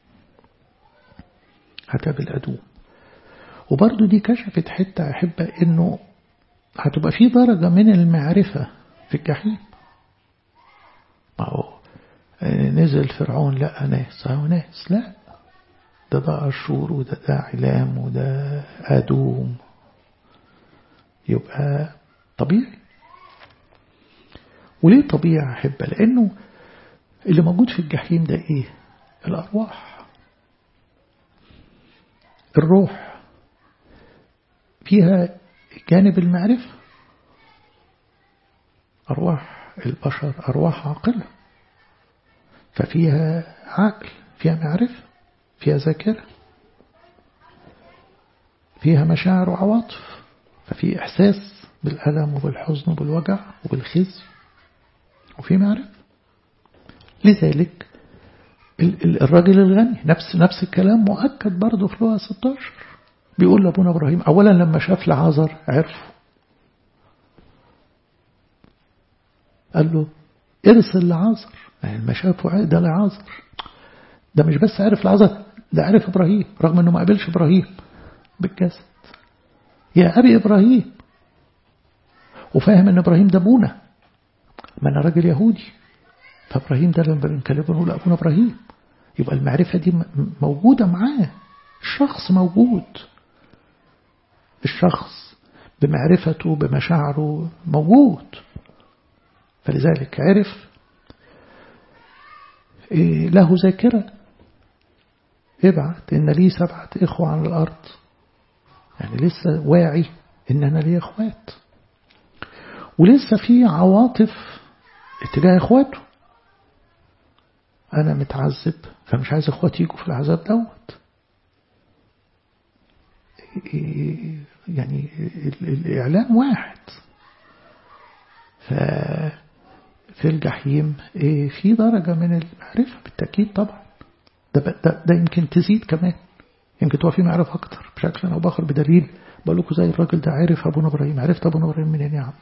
هتقابل أدوم وبرضو دي كشفت حتة أحبة إنه هتبقى في درجة من المعرفة في الجحيم ما هو نزل فرعون لقى ناس أهو ناس لا ده ده أشور وده ده علام وده أدوم يبقى طبيعي وليه طبيعي أحبة لأنه اللي موجود في الجحيم ده إيه الأرواح الروح فيها جانب المعرفة أرواح البشر أرواح عاقلة ففيها عقل فيها معرفة فيها ذاكرة فيها مشاعر وعواطف ففي إحساس بالألم وبالحزن وبالوجع وبالخزي وفي معرفة لذلك الراجل الغني نفس نفس الكلام مؤكد برضه في لغة 16 بيقول لأبونا إبراهيم أولا لما شاف لعازر عرفه قال له ارسل لعازر يعني لما شافه ده لعازر ده مش بس عرف لعازر ده عرف إبراهيم رغم أنه ما قابلش إبراهيم بالجسد يا أبي إبراهيم وفاهم أن إبراهيم ده أبونا ما أنا راجل يهودي فإبراهيم ده لما بنكلمه نقول أبونا إبراهيم يبقى المعرفة دي موجودة معاه الشخص موجود الشخص بمعرفته بمشاعره موجود فلذلك عرف إيه له ذاكرة ابعت إن لي سبعة إخوة على الأرض يعني لسه واعي إن أنا لي إخوات ولسه في عواطف اتجاه إخواته أنا متعذب فمش عايز إخواتي يجوا في العذاب دوت يعني الإعلان واحد ففي الجحيم في درجة من المعرفة بالتأكيد طبعا ده, ده, ده يمكن تزيد كمان يمكن تبقى في معرفة أكتر بشكل أو بآخر بدليل بقول لكم زي الراجل ده عرف أبونا إبراهيم عرفت أبونا إبراهيم منين يا عم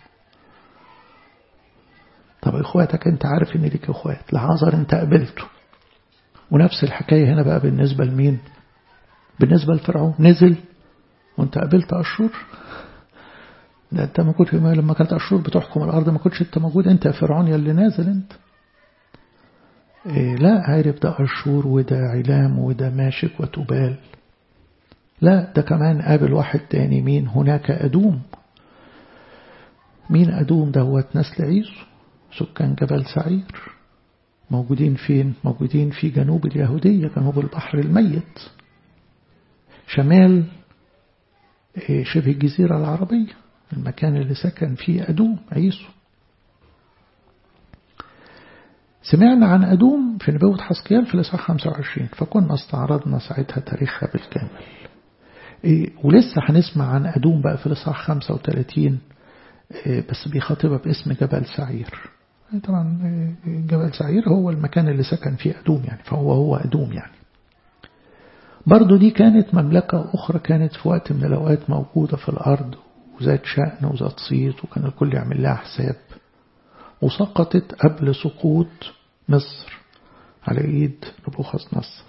طب إخواتك أنت عارف إن ليك إخوات لعازر أنت قابلته ونفس الحكاية هنا بقى بالنسبة لمين بالنسبة لفرعون نزل وانت قابلت أشور ده انت ما كنت لما كانت أشور بتحكم الأرض ما كنتش انت موجود انت يا فرعون يا اللي نازل انت إيه لا عارف ده أشور وده علام وده ماشك وتبال لا ده كمان قابل واحد تاني مين هناك أدوم مين أدوم دوت نسل عيسو سكان جبل سعير موجودين فين موجودين في جنوب اليهودية جنوب البحر الميت شمال شبه الجزيرة العربية المكان اللي سكن فيه أدوم عيسو سمعنا عن أدوم في نبوة حسكيال في الإصحاح 25 فكنا استعرضنا ساعتها تاريخها بالكامل إيه ولسه هنسمع عن أدوم بقى في الإصحاح 35 إيه بس بيخاطبها باسم جبل سعير طبعا جبل سعير هو المكان اللي سكن فيه أدوم يعني فهو هو أدوم يعني برضو دي كانت مملكة أخرى كانت في وقت من الأوقات موجودة في الأرض وذات شأن وذات صيت وكان الكل يعمل لها حساب وسقطت قبل سقوط مصر على إيد نبوخذ نصر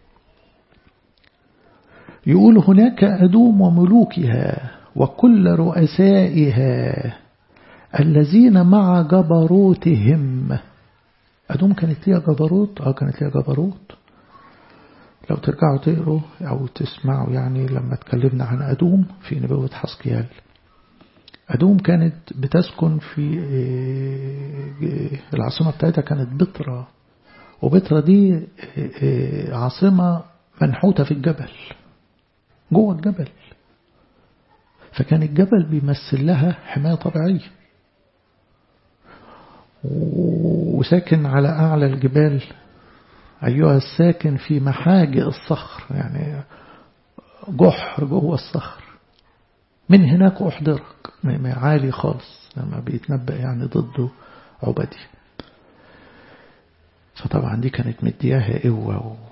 يقول هناك أدوم وملوكها وكل رؤسائها الذين مع جبروتهم أدوم كانت ليها جبروت أو كانت ليها جبروت لو ترجعوا تقروا أو تسمعوا يعني لما اتكلمنا عن أدوم في نبوة حسقيال أدوم كانت بتسكن في العاصمة بتاعتها كانت بطرة وبطرة دي عاصمة منحوتة في الجبل جوه الجبل فكان الجبل بيمثل لها حماية طبيعية وساكن على أعلى الجبال أيها الساكن في محاجئ الصخر يعني جحر جوه الصخر من هناك أحضرك عالي خالص لما بيتنبأ يعني ضده عبدي فطبعا دي كانت مدياها قوة و...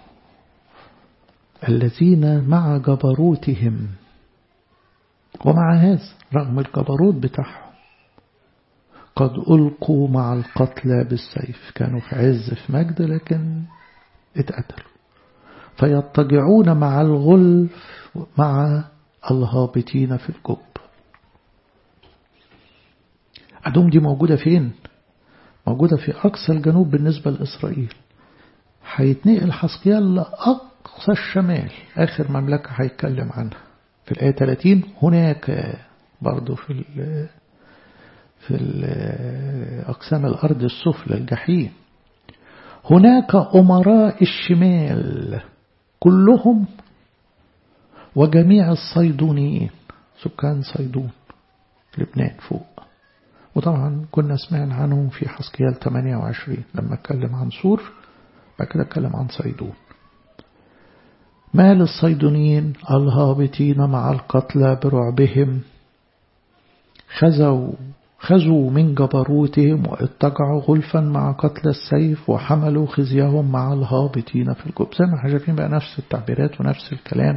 الذين مع جبروتهم ومع هذا رغم الجبروت بتاعهم قد ألقوا مع القتلى بالسيف كانوا في عز في مجد لكن اتقتلوا فيضطجعون مع الغلف مع الهابطين في الجب أدوم دي موجودة فين؟ موجودة في أقصى الجنوب بالنسبة لإسرائيل هيتنقل حسقيال لأقصى الشمال آخر مملكة هيتكلم عنها في الآية 30 هناك برضو في ال في أقسام الأرض السفلى الجحيم هناك أمراء الشمال كلهم وجميع الصيدونيين سكان صيدون لبنان فوق وطبعا كنا سمعنا عنهم في حسكيال 28 لما اتكلم عن سور بعد كده اتكلم عن صيدون ما للصيدونيين الهابطين مع القتلى برعبهم خزوا خزوا من جبروتهم واتجعوا غلفا مع قتل السيف وحملوا خزيهم مع الهابطين في الجب زي ما احنا شايفين بقى نفس التعبيرات ونفس الكلام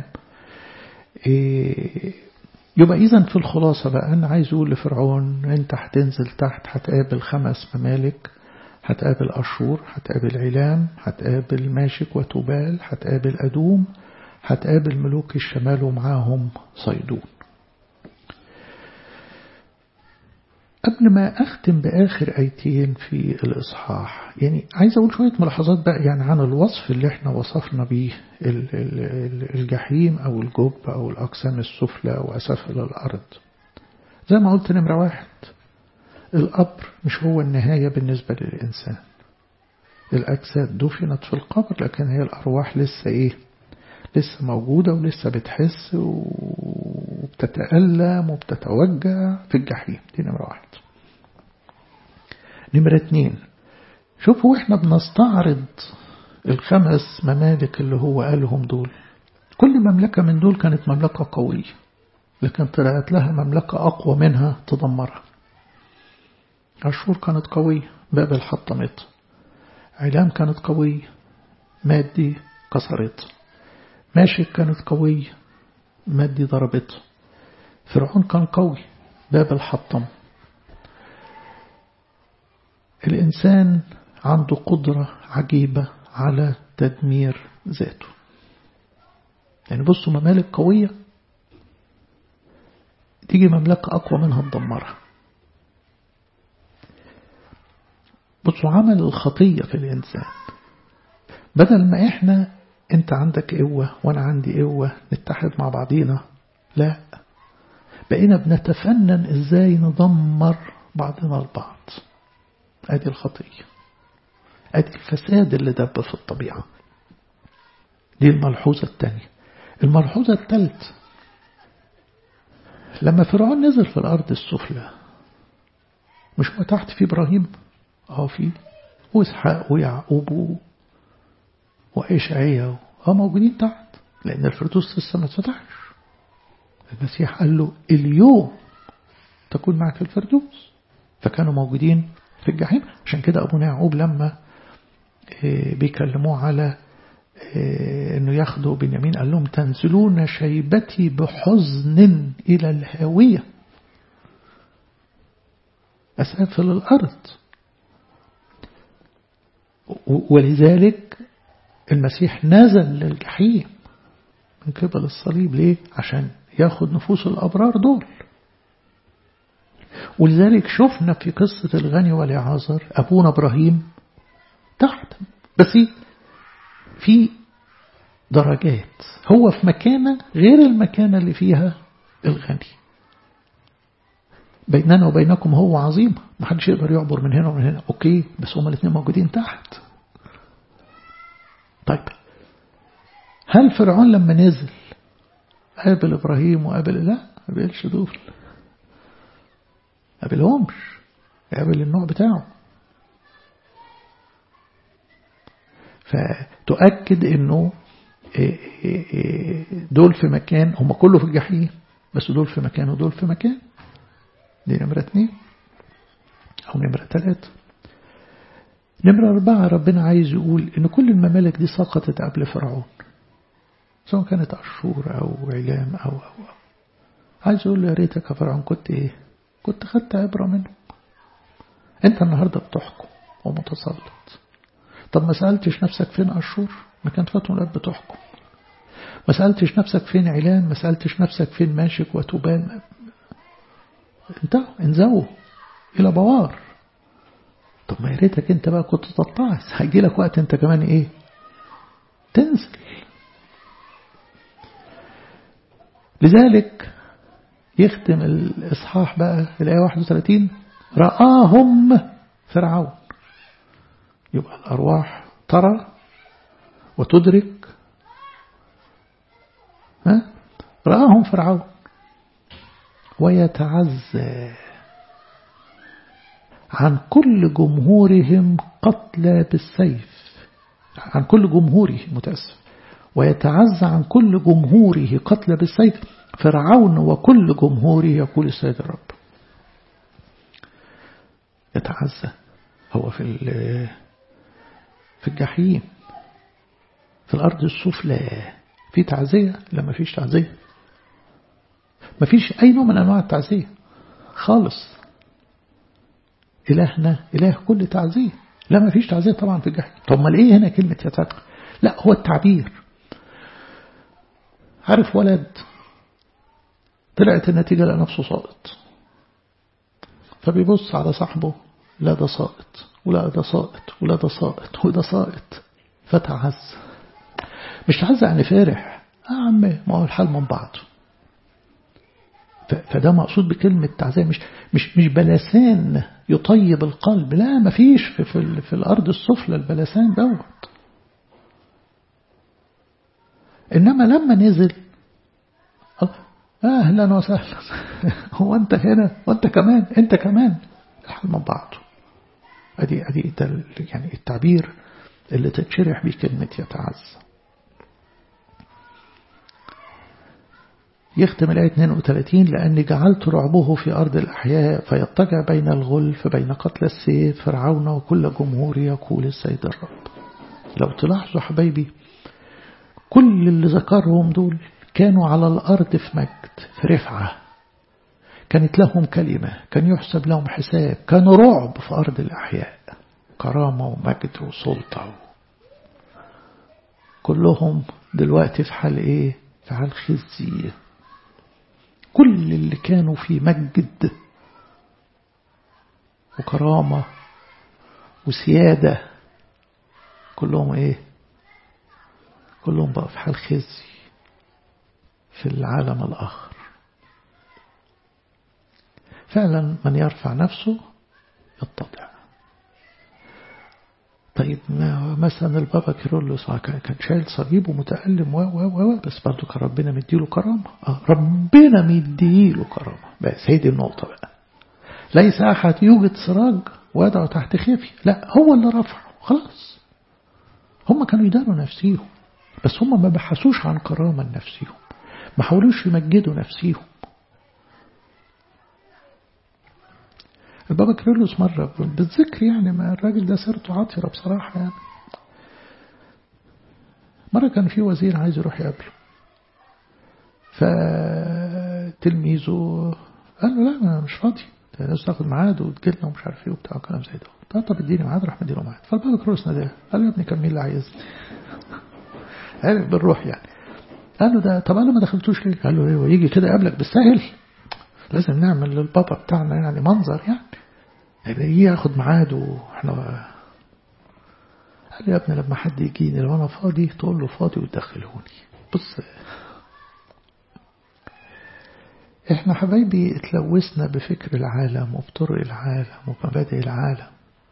إيه يبقى إذا في الخلاصة بقى أنا عايز أقول لفرعون أنت هتنزل تحت هتقابل خمس ممالك هتقابل أشور هتقابل علام هتقابل ماشك وتبال هتقابل أدوم هتقابل ملوك الشمال ومعاهم صيدون قبل ما أختم بآخر آيتين في الإصحاح يعني عايز أقول شوية ملاحظات بقى يعني عن الوصف اللي احنا وصفنا بيه الجحيم أو الجب أو الأقسام السفلى وأسافل الأرض زي ما قلت نمرة واحد القبر مش هو النهاية بالنسبة للإنسان الأجساد دفنت في القبر لكن هي الأرواح لسه إيه لسه موجودة ولسه بتحس وبتتألم وبتتوجع في الجحيم دي نمرة واحد نمرة اتنين شوفوا احنا بنستعرض الخمس ممالك اللي هو قالهم دول كل مملكة من دول كانت مملكة قوية لكن طلعت لها مملكة أقوى منها تدمرها أشور كانت قوية بابل حطمت علام كانت قوية مادي كسرت ماشي كانت قوية مادي ضربته فرعون كان قوي بابل حطم الإنسان عنده قدرة عجيبة على تدمير ذاته يعني بصوا ممالك قوية تيجي مملكة أقوى منها تدمرها بصوا عمل الخطية في الإنسان بدل ما إحنا أنت عندك قوة وأنا عندي قوة نتحد مع بعضينا لا بقينا بنتفنن إزاي ندمر بعضنا البعض أدي الخطية أدي الفساد اللي دب في الطبيعة دي الملحوظة الثانية الملحوظة الثالثة لما فرعون نزل في الأرض السفلى مش هو تحت في إبراهيم اه في وإسحاق ويعقوب وإشعيا اه موجودين تحت لأن الفردوس لسه ما اتفتحش المسيح قال له اليوم تكون معك في الفردوس فكانوا موجودين في الجحيم عشان كده أبونا يعقوب لما بيكلموه على انه ياخدوا بنيامين قال لهم تنزلون شيبتي بحزن الى الهاويه اسافل الارض ولذلك المسيح نزل للجحيم من قبل الصليب ليه عشان ياخد نفوس الابرار دول ولذلك شفنا في قصة الغني والعازر أبونا إبراهيم تحت بس في درجات هو في مكانة غير المكانة اللي فيها الغني بيننا وبينكم هو عظيم ما حدش يقدر يعبر من هنا ومن هنا اوكي بس هما الاثنين موجودين تحت طيب هل فرعون لما نزل قابل ابراهيم وقابل لا ما قابلش دول قابلهمش قابل النوع بتاعه فتؤكد انه دول في مكان هم كله في الجحيم بس دول في مكان ودول في مكان دي نمرة اتنين أو نمرة تلاتة نمرة أربعة ربنا عايز يقول إن كل الممالك دي سقطت قبل فرعون سواء كانت أشور أو علام أو أو أو عايز يقول يا ريتك يا فرعون كنت إيه كنت خدت عبرة منه أنت النهاردة بتحكم ومتسلط طب ما سألتش نفسك فين أشور ما كانت فاتهم الأب بتحكم ما سألتش نفسك فين علان ما سألتش نفسك فين ماشك وتبان انتهوا انزووا إلى بوار طب ما يا ريتك انت بقى كنت تتعس هيجي لك وقت انت كمان ايه تنزل لذلك يختم الإصحاح بقى الآية 31 رآهم فرعون يبقى الأرواح ترى وتدرك ها رآهم فرعون ويتعزى عن كل جمهورهم قتلى بالسيف عن كل جمهوره متأسف ويتعزى عن كل جمهوره قتلى بالسيف فرعون وكل جمهوره يقول السيد الرب يتعزى هو في في الجحيم في الأرض السفلى في تعزية لا ما فيش تعزية ما فيش أي نوع من أنواع التعزية خالص إلهنا إله كل تعزية لا ما فيش تعزية طبعا في الجحيم طب ما إيه هنا كلمة يتعزى لا هو التعبير عارف ولد طلعت النتيجة لنفسه ساقط فبيبص على صاحبه لا ده ساقط ولا ده ساقط ولا ده ساقط وده ساقط فتعز مش تعز يعني فرح آه عم ما هو الحال من بعضه فده مقصود بكلمة تعزية مش مش مش بلسان يطيب القلب لا ما فيش في, في, في الأرض السفلى البلسان دوت إنما لما نزل أهلا وسهلا هو أنت هنا وأنت كمان أنت كمان الحال من بعضه أدي أدي ده يعني التعبير اللي تتشرح بيه كلمة يتعزى يختم الآية 32 لأني جعلت رعبه في أرض الأحياء فيضطجع بين الغلف بين قتل السيف فرعون وكل جمهور يقول السيد الرب لو تلاحظوا حبايبي كل اللي ذكرهم دول كانوا على الأرض في مجد في رفعة كانت لهم كلمة كان يحسب لهم حساب كانوا رعب في أرض الأحياء كرامة ومجد وسلطة كلهم دلوقتي في حال إيه في حال خزي كل اللي كانوا في مجد وكرامة وسيادة كلهم إيه كلهم بقى في حال خزي في العالم الآخر فعلا من يرفع نفسه يتضع طيب ما مثلا البابا كيرلس كان شايل صليب ومتألم و و و بس برضه كان ربنا مديله كرامة آه ربنا مديله كرامة بس هي دي النقطة بقى ليس أحد يوجد سراج ويدعو تحت خفي لا هو اللي رفعه خلاص هم كانوا يدانوا نفسيهم بس هم ما بحثوش عن كرامة لنفسيهم ما حاولوش يمجدوا نفسيهم البابا كيرلس مرة بالذكر يعني ما الراجل ده سيرته عطرة بصراحة يعني مرة كان في وزير عايز يروح يقابله فتلميذه قال له لا أنا مش فاضي لازم تاخد ميعاد وتجيلنا ومش عارف ايه وبتاع كلام زي ده طب طب اديني ميعاد راح مديله ميعاد فالبابا كيرلس ناداه قال له يا ابني كان مين اللي عايزني عرف بالروح يعني قال له ده طب انا ما دخلتوش ليه قال له ايه ويجي كده قبلك بالسهل لازم نعمل للبابا بتاعنا يعني منظر يعني يبقى يجي ياخد ميعاد واحنا قال يا ابني لما حد يجيني لو انا فاضي تقول له فاضي وتدخلهوني بص احنا حبايبي اتلوثنا بفكر العالم وبطرق العالم ومبادئ العالم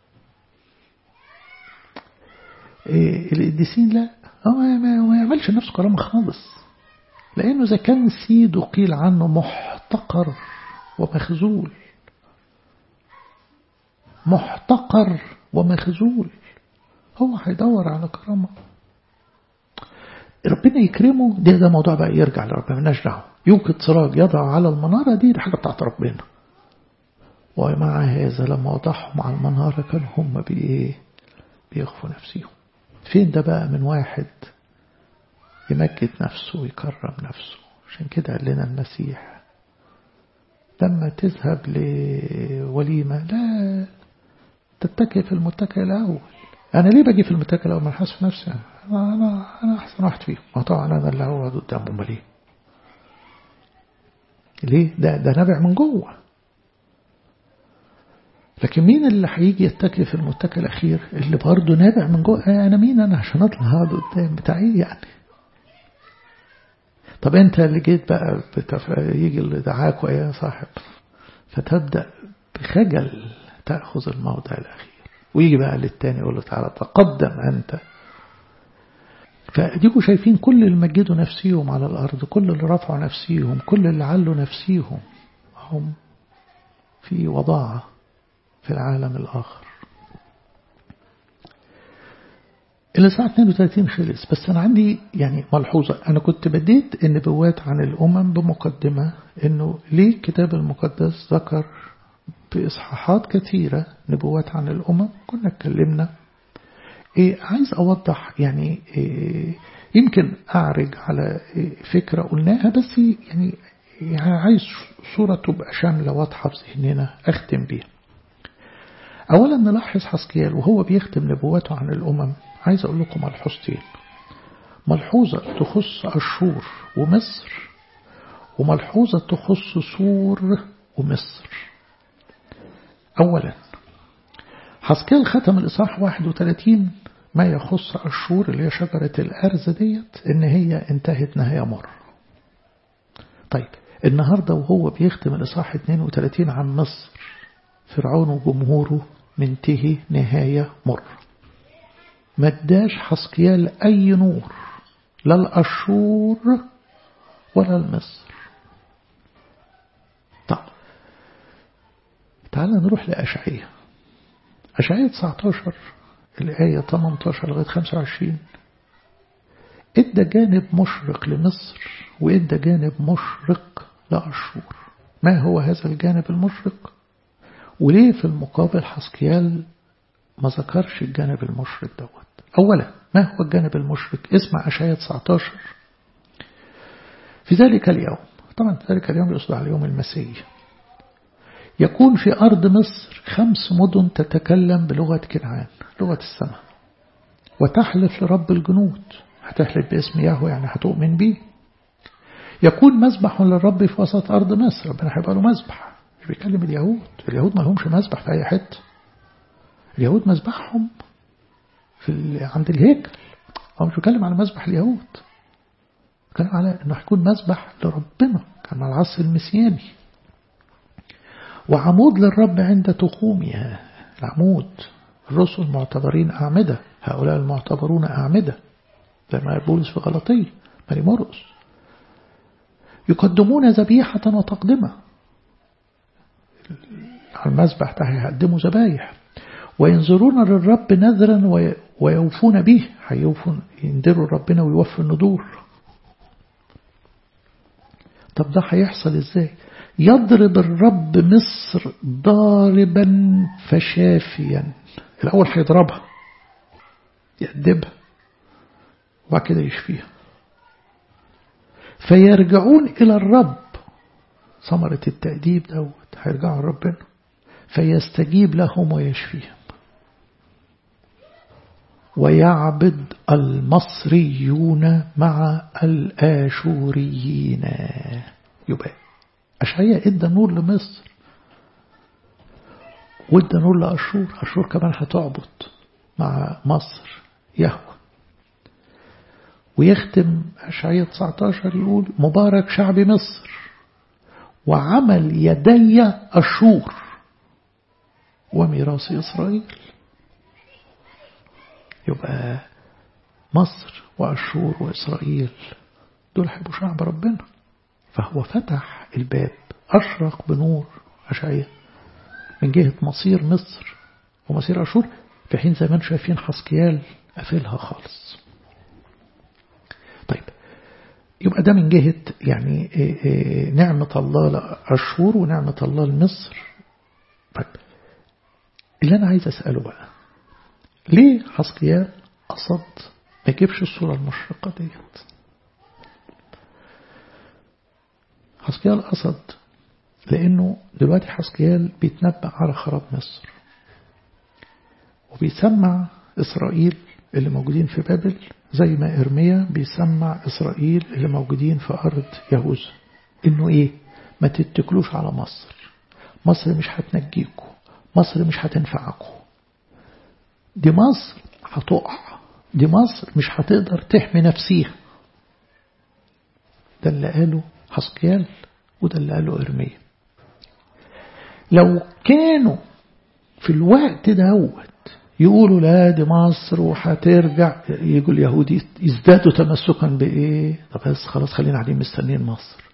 إيه القديسين لا هو ما يعملش نفسه كلام خالص لأنه إذا كان سيده قيل عنه محتقر ومخزول محتقر ومخزول هو هيدور على كرامة ربنا يكرمه ده ده موضوع بقى يرجع لربنا مالناش دعوه يوقد سراج يضع على المنارة دي, دي حاجة بتاعت ربنا ومع هذا لما وضعهم على المنارة كانوا هم بإيه بيخفوا نفسهم فين ده بقى من واحد يمجد نفسه ويكرم نفسه عشان كده قال لنا المسيح لما تذهب لوليمة لا تتكي في المتكئ الأول أنا ليه باجي في المتكئ الأول من حاسس نفسي أنا, أنا, أنا أحسن واحد فيهم وطبعا أنا اللي هقعد قدامهم ليه ليه ده ده نابع من جوه لكن مين اللي هيجي يتكي في المتكئ الأخير اللي برضه نابع من جوه أنا مين أنا عشان أطلع هذا قدام بتاع إيه يعني طب أنت اللي جيت بقى بتف... يجي اللي دعاك يا صاحب فتبدأ بخجل تأخذ الموضع الأخير ويجي بقى للتاني يقول له تعالى تقدم أنت فديكوا شايفين كل اللي مجدوا نفسيهم على الأرض كل اللي رفعوا نفسيهم كل اللي علوا نفسيهم هم في وضاعة في العالم الآخر الإصحاح 32 خلص بس أنا عندي يعني ملحوظة أنا كنت بديت النبوات عن الأمم بمقدمة إنه ليه الكتاب المقدس ذكر بإصحاحات كثيرة نبوات عن الأمم كنا اتكلمنا إيه عايز أوضح يعني إيه يمكن أعرج على إيه فكرة قلناها بس يعني, يعني عايز صورة تبقى شاملة واضحة في ذهننا أختم بيها أولا نلاحظ حسكيال وهو بيختم نبواته عن الأمم عايز أقول لكم ملحوظتين ملحوظة تخص أشور ومصر وملحوظة تخص سور ومصر أولا حسكيل ختم الإصحاح 31 ما يخص الشور اللي هي شجرة الأرز ديت إن هي انتهت نهاية مر طيب النهاردة وهو بيختم الإصحاح 32 عن مصر فرعون وجمهوره منتهي نهاية مر ما اداش حسكيال أي نور لا الأشور ولا المصر طب تعال نروح لأشعية أشعية 19 الآية 18 لغاية 25 ادى جانب مشرق لمصر وادى جانب مشرق لأشور ما هو هذا الجانب المشرق وليه في المقابل حسكيال ما ذكرش الجانب المشرق دوت أولا ما هو الجانب المشرق اسمع أشعية 19 في ذلك اليوم طبعا في ذلك اليوم يقصد على يوم المسيح يكون في أرض مصر خمس مدن تتكلم بلغة كنعان لغة السماء وتحلف لرب الجنود هتحلف باسم يهوه يعني هتؤمن بيه يكون مذبح للرب في وسط أرض مصر ربنا هيبقى له مذبح مش بيكلم اليهود اليهود ما لهمش مذبح في أي حتة اليهود مذبحهم في عند الهيكل هو مش بيتكلم على مذبح اليهود بيتكلم على انه هيكون مذبح لربنا كان على العصر المسياني وعمود للرب عند تخومها العمود الرسل معتبرين أعمدة هؤلاء المعتبرون أعمدة زي ما بولس في غلطية ماري مرقس يقدمون ذبيحة وتقدمة على المذبح ده هيقدموا ذبايح وينظرون للرب نذرا ويوفون به هيوفون ينذروا ربنا ويوفوا النذور طب ده هيحصل ازاي يضرب الرب مصر ضاربا فشافيا الأول هيضربها يأدبها وبعد كده يشفيها فيرجعون إلى الرب ثمرة التأديب دوت هيرجعوا لربنا فيستجيب لهم ويشفيهم ويعبد المصريون مع الآشوريين يبقى أشعياء ادى نور لمصر وادى نور لأشور أشور كمان هتعبد مع مصر يهوى ويختم أشعياء 19 يقول مبارك شعب مصر وعمل يدي أشور وميراث إسرائيل يبقى مصر وأشور وإسرائيل دول هيبقوا شعب ربنا فهو فتح الباب أشرق بنور أشعياء من جهة مصير مصر ومصير أشور في حين زي ما انتم شايفين حسكيال قافلها خالص طيب يبقى ده من جهة يعني نعمة الله لأشور ونعمة الله لمصر طيب اللي أنا عايز أسأله بقى ليه حسكيال قصد ما يجيبش الصورة المشرقة ديت حسكيال قصد لأنه دلوقتي حسكيال بيتنبأ على خراب مصر وبيسمع إسرائيل اللي موجودين في بابل زي ما إرميا بيسمع إسرائيل اللي موجودين في أرض يهوذا إنه إيه ما تتكلوش على مصر مصر مش هتنجيكم مصر مش هتنفعكم دي مصر هتقع دي مصر مش هتقدر تحمي نفسيها ده اللي قاله حسكيال وده اللي قاله إرميا لو كانوا في الوقت دوت يقولوا لا دي مصر وهترجع يقول اليهود يزدادوا تمسكا بإيه طب بس خلاص خلينا قاعدين مستنيين مصر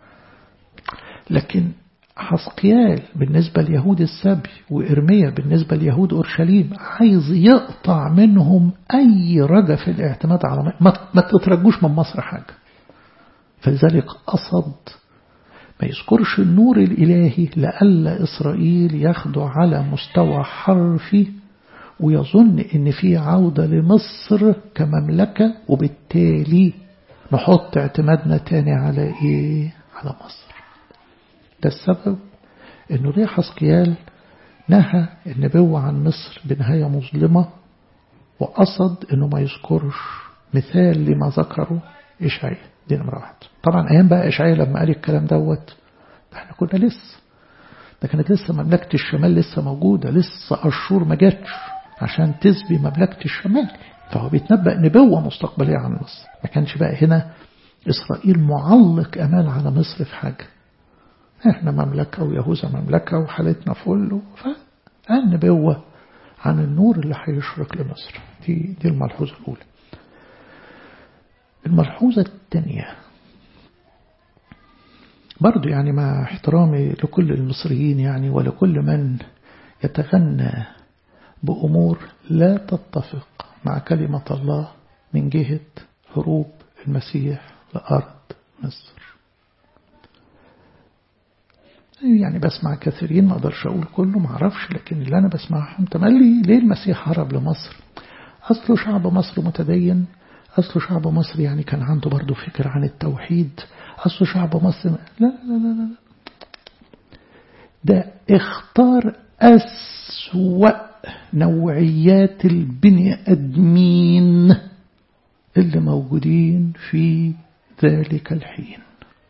لكن حسقيال بالنسبة ليهود السبي وإرميا بالنسبة ليهود أورشليم عايز يقطع منهم أي رجا في الاعتماد على ما, ما تترجوش من مصر حاجة فلذلك قصد ما يذكرش النور الإلهي لألا إسرائيل ياخده على مستوى حرفي ويظن إن في عودة لمصر كمملكة وبالتالي نحط اعتمادنا تاني على إيه؟ على مصر ده السبب إنه ليه حسكيال نهى النبوة عن مصر بنهاية مظلمة وقصد إنه ما يذكرش مثال لما ذكره إشعياء دي نمرة واحد طبعا أيام بقى إشعياء لما قال الكلام دوت احنا كنا لسه ده كانت لسه مملكة الشمال لسه موجودة لسه أشور ما جاتش عشان تسبي مملكة الشمال فهو بيتنبأ نبوة مستقبلية عن مصر ما كانش بقى هنا إسرائيل معلق أمال على مصر في حاجة احنا مملكة ويهوذا مملكة وحالتنا فل فقال نبوة عن النور اللي هيشرق لمصر دي, دي الملحوظة الأولى الملحوظة الثانية برضو يعني مع احترامي لكل المصريين يعني ولكل من يتغنى بأمور لا تتفق مع كلمة الله من جهة هروب المسيح لأرض مصر يعني بسمع كثيرين ما اقدرش اقول كله ما اعرفش لكن اللي انا بسمعهم تملي ليه المسيح هرب لمصر اصله شعب مصر متدين اصله شعب مصر يعني كان عنده برضه فكر عن التوحيد اصله شعب مصر لا لا لا لا ده اختار أسوأ نوعيات البني ادمين اللي موجودين في ذلك الحين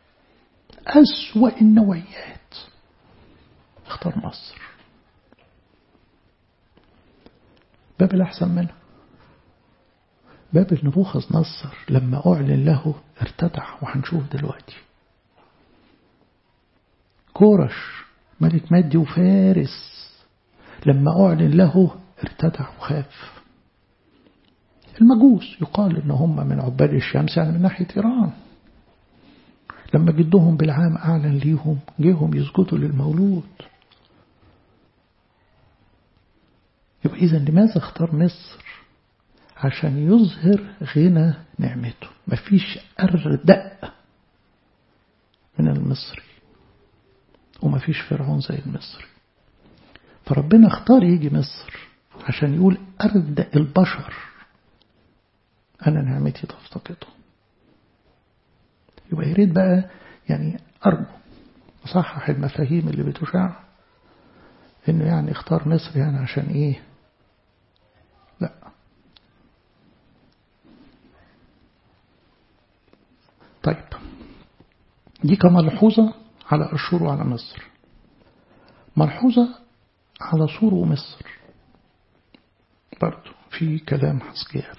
أسوأ النوعيات اختار مصر بابل أحسن منها بابل نبوخذ نصر لما أعلن له ارتدع وهنشوف دلوقتي كورش ملك مادي وفارس لما أعلن له ارتدع وخاف المجوس يقال إن هم من عباد الشمس يعني من ناحية إيران لما جدهم بالعام أعلن ليهم جيهم يسجدوا للمولود يبقى إذا لماذا اختار مصر عشان يظهر غنى نعمته مفيش أردأ من المصري ومفيش فرعون زي المصري فربنا اختار يجي مصر عشان يقول أردأ البشر أنا نعمتي تفتقده يبقى يا ريت بقى يعني أرجو أصحح المفاهيم اللي بتشاع إنه يعني اختار مصر يعني عشان إيه لا طيب دي كملحوظة على أشور وعلى مصر ملحوظة على سور ومصر برضو في كلام حسكيال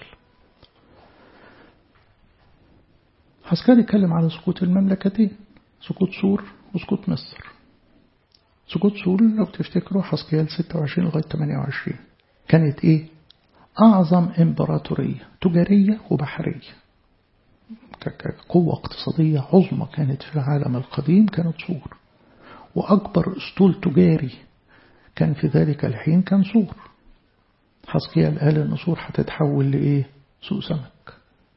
حسكيال يتكلم على سقوط المملكتين سقوط سور وسقوط مصر سقوط سور لو تفتكروا حسكيال 26 لغاية 28 كانت ايه أعظم إمبراطورية تجارية وبحرية كقوة اقتصادية عظمى كانت في العالم القديم كانت سور وأكبر أسطول تجاري كان في ذلك الحين كان سور حسكيال قال أن سور هتتحول لإيه سوق سمك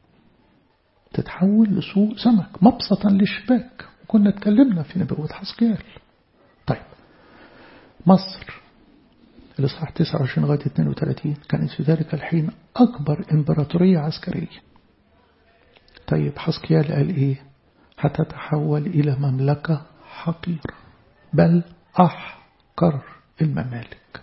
تتحول لسوق سمك مبسطا للشباك وكنا اتكلمنا في نبوة حسكيال طيب مصر الإصحاح 29 لغاية 32 كانت في ذلك الحين أكبر إمبراطورية عسكرية طيب حسكيال قال إيه هتتحول إلى مملكة حقيرة بل أحقر الممالك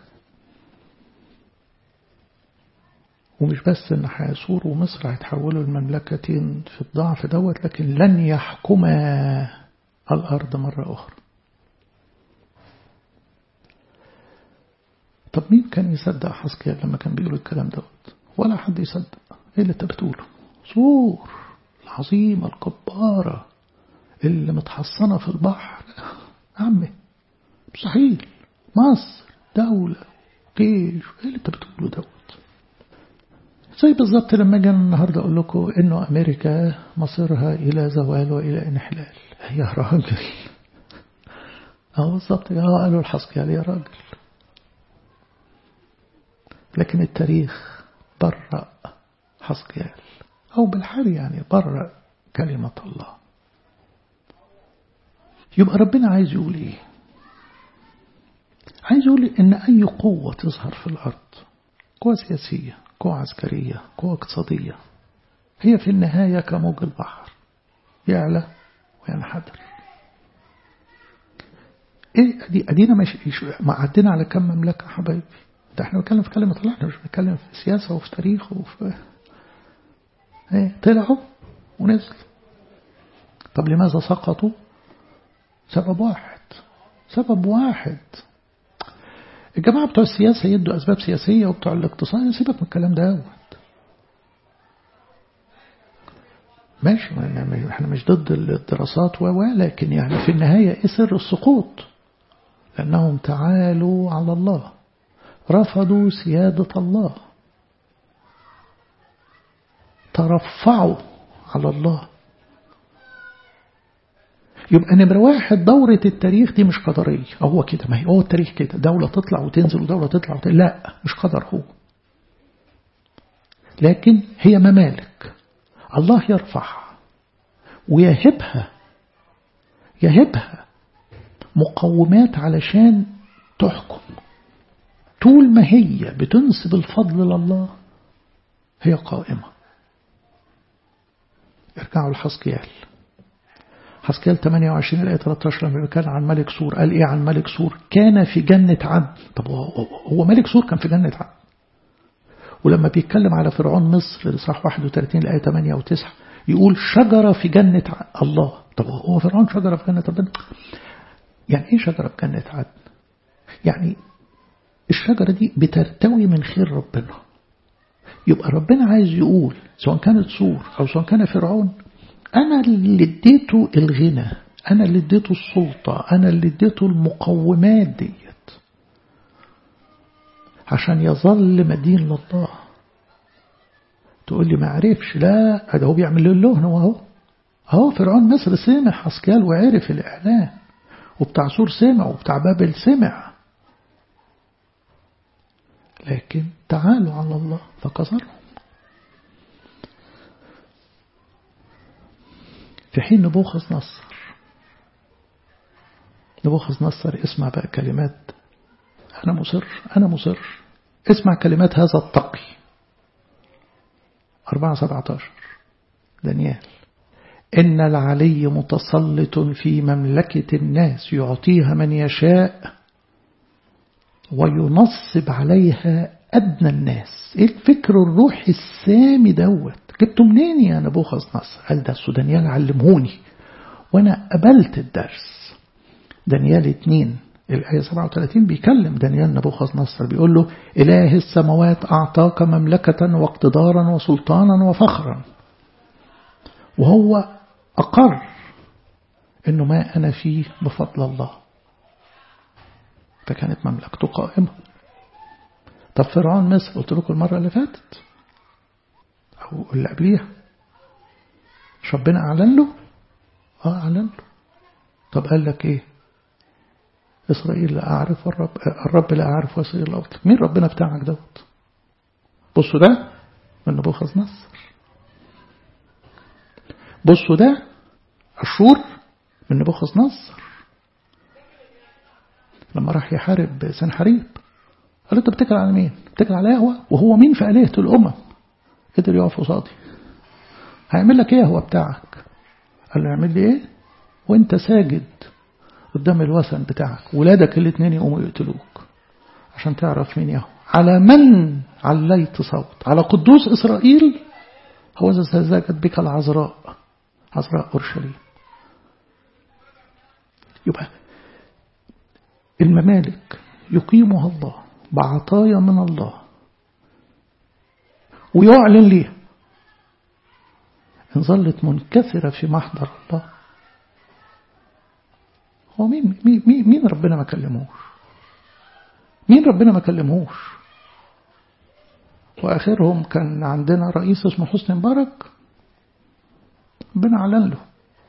ومش بس ان حيسور ومصر هيتحولوا المملكتين في الضعف دوت لكن لن يحكما الأرض مرة أخرى طب مين كان يصدق حسكيال لما كان بيقول الكلام دوت ولا حد يصدق ايه اللي انت بتقوله سور العظيمة الكبارة اللي متحصنة في البحر عمي مستحيل مصر دولة جيش ايه اللي انت بتقوله دوت زي بالظبط لما جانا النهاردة أقول لكم إنه أمريكا مصيرها إلى زوال وإلى انحلال يا راجل أه بالظبط اه قالوا الحسكيال يا راجل لكن التاريخ برأ حسكيال أو بالحال يعني برأ كلمة الله يبقى ربنا عايز يقول إيه عايز يقول إن أي قوة تظهر في الأرض قوة سياسية قوة عسكرية قوة اقتصادية هي في النهاية كموج البحر يعلى وينحدر ايه دي ادينا ماشي ما عدينا على كم مملكة حبايبي ده احنا بنتكلم في كلمة الله احنا مش بنتكلم في سياسة وفي تاريخ وفي ايه طلعوا ونزلوا طب لماذا سقطوا سبب واحد سبب واحد الجماعة بتوع السياسة يدوا أسباب سياسية وبتوع الاقتصاد سيبك من الكلام ده ماشي احنا مش ضد الدراسات ولكن يعني في النهاية ايه سر السقوط لأنهم تعالوا على الله رفضوا سيادة الله ترفعوا على الله يبقى نمرة واحد دورة التاريخ دي مش قدرية هو كده ما هي هو التاريخ كده دولة تطلع وتنزل ودولة تطلع وتنزل لا مش قدر هو لكن هي ممالك الله يرفعها ويهبها يهبها مقومات علشان تحكم طول ما هي بتنسب الفضل لله هي قائمة ارجعوا لحسكيال حسكيال 28 الآية 13 لما كان عن ملك سور قال إيه عن ملك سور كان في جنة عدن طب هو ملك سور كان في جنة عدن ولما بيتكلم على فرعون مصر لصح 31 الآية 8 و9 يقول شجرة في جنة الله طب هو فرعون شجرة في جنة ربنا يعني ايه شجرة في جنة عدن يعني الشجرة دي بترتوي من خير ربنا يبقى ربنا عايز يقول سواء كانت سور أو سواء كان فرعون أنا اللي اديته الغنى أنا اللي اديته السلطة أنا اللي اديته المقومات ديت عشان يظل مدين لله تقول لي ما عرفش لا ده هو بيعمل له اللهن وهو اهو فرعون مصر سمع حسكال وعرف الإعلان وبتاع سور سمع وبتاع بابل سمع لكن تعالوا على الله فكسرهم في حين نبوخذ نصر نبوخذ نصر اسمع بقى كلمات أنا مصر أنا مصر اسمع كلمات هذا التقي 4 17 دانيال إن العلي متسلط في مملكة الناس يعطيها من يشاء وينصب عليها أدنى الناس إيه الفكر الروحي السامي دوت جبته منين يا نبوخذ نصر قال ده السودانيال علمهوني وأنا قبلت الدرس دانيال 2 الآية 37 بيكلم دانيال نبوخذ نصر بيقول له إله السماوات أعطاك مملكة واقتدارا وسلطانا وفخرا وهو أقر إنه ما أنا فيه بفضل الله فكانت مملكته قائمة طب فرعون مصر قلت لكم المرة اللي فاتت أو اللي قبليها مش ربنا أعلن له آه أعلن له طب قال لك إيه إسرائيل لا أعرف الرب الرب لا أعرف وسير الأرض مين ربنا بتاعك دوت بصوا ده من نبوخذ نصر بصوا ده أشور من نبوخذ نصر لما راح يحارب سنحريب قال انت بتكل على مين بتكل على يهوى وهو مين في آلهة الأمم قدر يقف قصادي هيعمل لك ايه هو بتاعك قال له يعمل لي ايه وانت ساجد قدام الوثن بتاعك ولادك الاثنين يقوموا يقتلوك عشان تعرف مين يهوى على من عليت صوت على قدوس إسرائيل هو ذا سيزاجت بك العذراء عذراء أورشليم يبقى الممالك يقيمها الله بعطايا من الله ويعلن ليها إن ظلت منكسرة في محضر الله هو مين, مين, مين ربنا ما كلموش مين ربنا ما كلموش وآخرهم كان عندنا رئيس اسمه حسني مبارك ربنا أعلن له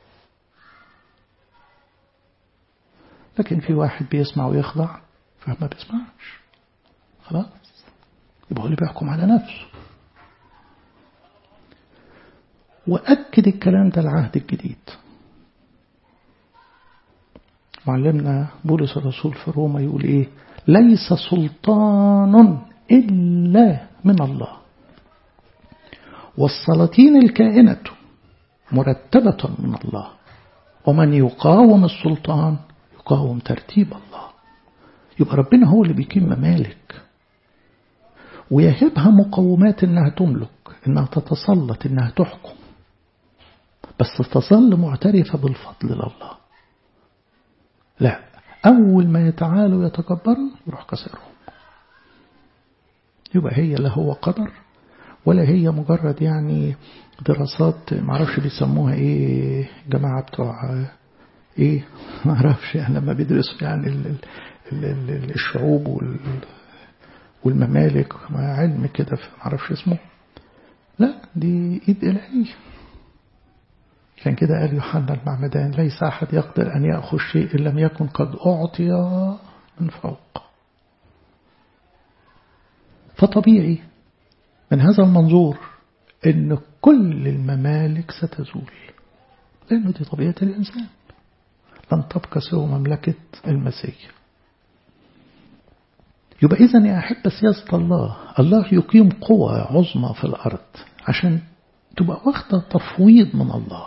لكن في واحد بيسمع ويخضع فما بيسمعش خلاص يبقى هو اللي بيحكم على نفسه وأكد الكلام ده العهد الجديد معلمنا بولس الرسول في روما يقول إيه ليس سلطان إلا من الله والسلاطين الكائنة مرتبة من الله ومن يقاوم السلطان يقاوم ترتيب الله يبقى ربنا هو اللي بيقيم ممالك ويهبها مقومات انها تملك انها تتسلط انها تحكم بس تظل معترفة بالفضل لله لا أول ما يتعالوا يتكبروا يروح كسرهم يبقى هي لا هو قدر ولا هي مجرد يعني دراسات معرفش بيسموها ايه جماعة بتوع ايه معرفش يعني لما بيدرسوا يعني ال ال ال الشعوب وال والممالك علم كده معرفش اسمه لا دي ايد الهيه عشان كده قال يوحنا المعمدان ليس أحد يقدر أن يأخذ شيء إن لم يكن قد أعطي من فوق فطبيعي من هذا المنظور أن كل الممالك ستزول لأنه دي طبيعة الإنسان لن تبقى سوى مملكة المسيح يبقى إذا يا أحب سياسة الله الله يقيم قوى عظمى في الأرض عشان تبقى واخدة تفويض من الله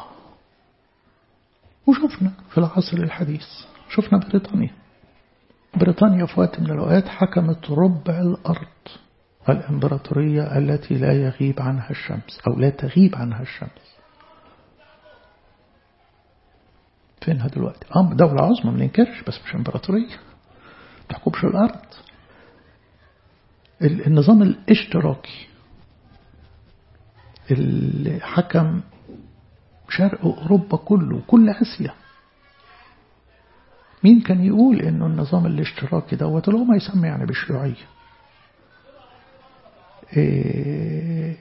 وشفنا في العصر الحديث شفنا بريطانيا بريطانيا في وقت من الأوقات حكمت ربع الأرض الإمبراطورية التي لا يغيب عنها الشمس أو لا تغيب عنها الشمس فينها دلوقتي آه دولة عظمى ما ننكرش بس مش إمبراطورية تحكمش الأرض النظام الاشتراكي اللي حكم شرق أوروبا كله كل آسيا مين كان يقول إنه النظام الاشتراكي دوت اللي هو ما يسمى يعني بالشيوعية إيه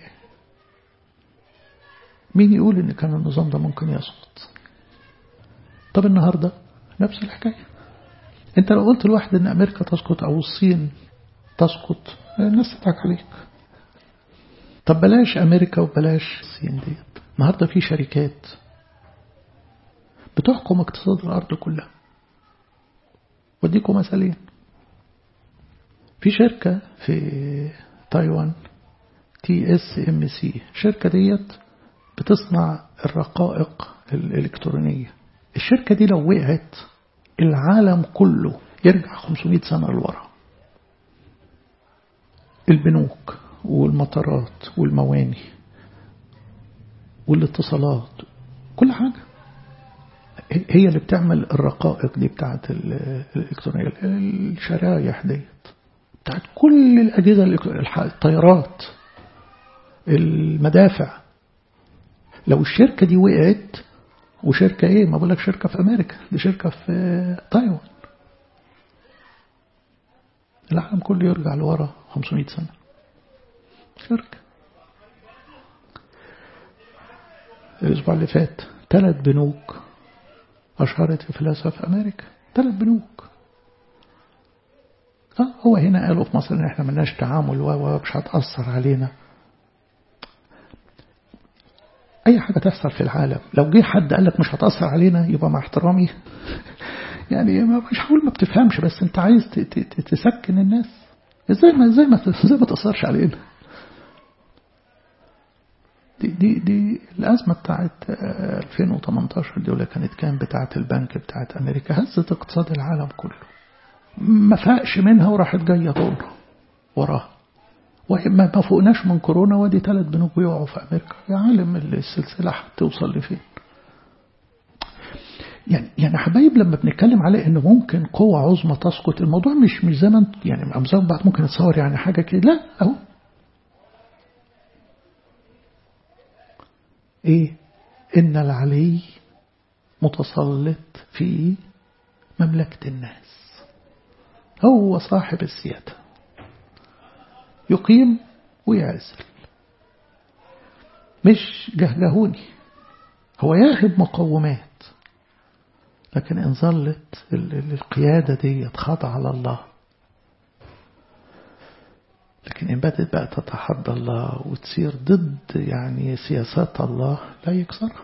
مين يقول إن كان النظام ده ممكن يسقط طب النهاردة نفس الحكاية انت لو قلت لواحد ان امريكا تسقط او الصين تسقط الناس تضحك عليك طب بلاش امريكا وبلاش الصين ديت النهاردة في شركات بتحكم اقتصاد الارض كلها وديكم مثالين في شركة في تايوان تي اس ام سي الشركة ديت بتصنع الرقائق الإلكترونية الشركة دي لو وقعت العالم كله يرجع 500 سنة لورا البنوك والمطارات والمواني والاتصالات كل حاجة هي اللي بتعمل الرقائق دي بتاعت الإلكترونية الشرايح ديت بتاعت كل الأجهزة الطيارات المدافع لو الشركة دي وقعت وشركة ايه ما بقولك شركة في امريكا دي شركة في تايوان العالم كله يرجع لورا 500 سنة شركة الاسبوع اللي فات ثلاث بنوك اشهرت افلاسها في امريكا ثلاث بنوك اه هو هنا قالوا في مصر ان احنا ملناش تعامل ومش هتأثر علينا أي حاجة تحصل في العالم لو جه حد قال لك مش هتأثر علينا يبقى مع احترامي يعني مش هقول ما بتفهمش بس أنت عايز تسكن الناس ازاي ما ازاي ما ازاي ما تأثرش علينا دي دي دي الأزمة بتاعت 2018 دي ولا كانت كان بتاعت البنك بتاعت أمريكا هزت اقتصاد العالم كله ما فاقش منها وراحت جاية طول وراها وما ما فوقناش من كورونا ودي ثلاث بنوك بيقعوا في أمريكا يا عالم السلسلة هتوصل لفين يعني يعني حبايب لما بنتكلم على انه ممكن قوة عظمى تسقط الموضوع مش مش زي ما يعني امزاج بعض ممكن نتصور يعني حاجة كده لا اهو ايه ان العلي متسلط في مملكة الناس هو صاحب السيادة يقيم ويعزل مش جهجهوني هو ياهب مقومات لكن إن ظلت القيادة دي خاضعة على الله لكن إن بدأت بقى تتحدى الله وتصير ضد يعني سياسات الله لا يكسرها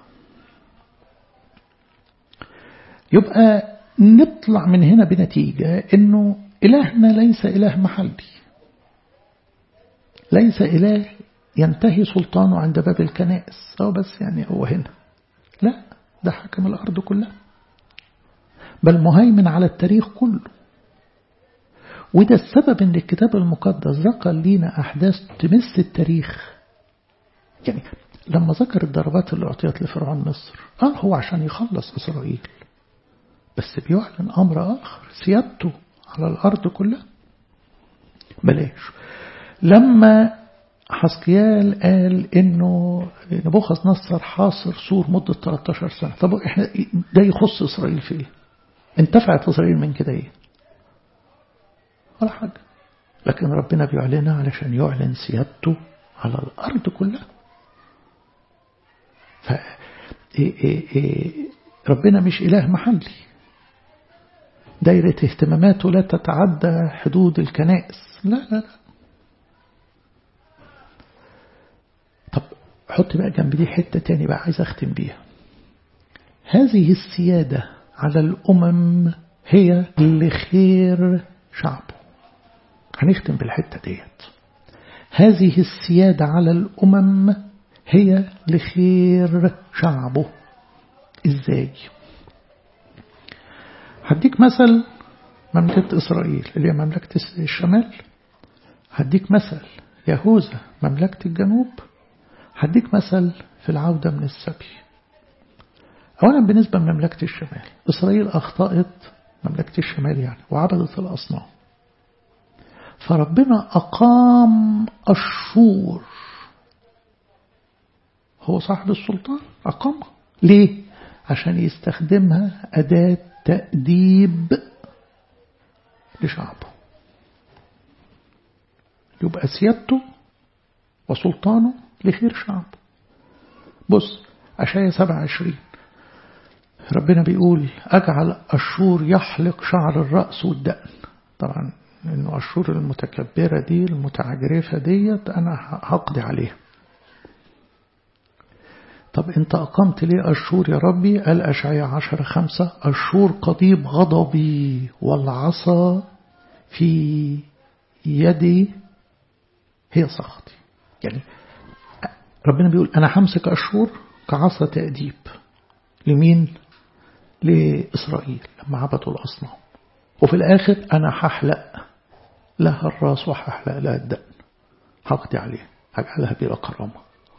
يبقى نطلع من هنا بنتيجة إنه إلهنا ليس إله محلي ليس إله ينتهي سلطانه عند باب الكنائس أو بس يعني هو هنا لا ده حكم الأرض كلها بل مهيمن على التاريخ كله وده السبب ان الكتاب المقدس ذكر لينا أحداث تمس التاريخ يعني لما ذكر الضربات اللي أعطيت لفرعون مصر قال هو عشان يخلص إسرائيل بس بيعلن أمر آخر سيادته على الأرض كلها بلاش لما حسقيال قال انه نبوخذ نصر حاصر سور مدة 13 سنة طب احنا ده يخص اسرائيل في ايه انتفعت اسرائيل من كده ايه ولا حاجة لكن ربنا بيعلنها علشان يعلن سيادته على الارض كلها ف إيه إيه إيه ربنا مش اله محلي دايرة اهتماماته لا تتعدى حدود الكنائس لا لا لا طب حط بقى جنب دي حتة تاني بقى عايز أختم بيها هذه السيادة على الأمم هي لخير شعبه هنختم بالحتة ديت هذه السيادة على الأمم هي لخير شعبه إزاي هديك مثل مملكة إسرائيل اللي هي مملكة الشمال هديك مثل يهوذا مملكة الجنوب هديك مثل في العودة من السبي أولا بالنسبة لمملكة الشمال إسرائيل أخطأت مملكة الشمال يعني وعبدت الأصنام فربنا أقام الشور هو صاحب السلطان أقامها ليه؟ عشان يستخدمها أداة تأديب لشعبه يبقى سيادته وسلطانه لخير شعبه بص أشعية 27 ربنا بيقول أجعل أشور يحلق شعر الرأس والدقن طبعا إنه أشور المتكبرة دي المتعجرفة ديت أنا هقضي عليها طب انت أقمت ليه أشور يا ربي قال أشعية عشر خمسة أشور قضيب غضبي والعصا في يدي هي سخطي يعني ربنا بيقول أنا همسك أشور كعصا تأديب لمين لإسرائيل لما عبدوا الأصنام وفي الآخر أنا هحلق لها الراس وهحلق لها الدقن هقضي عليها هجعلها بلا كرامة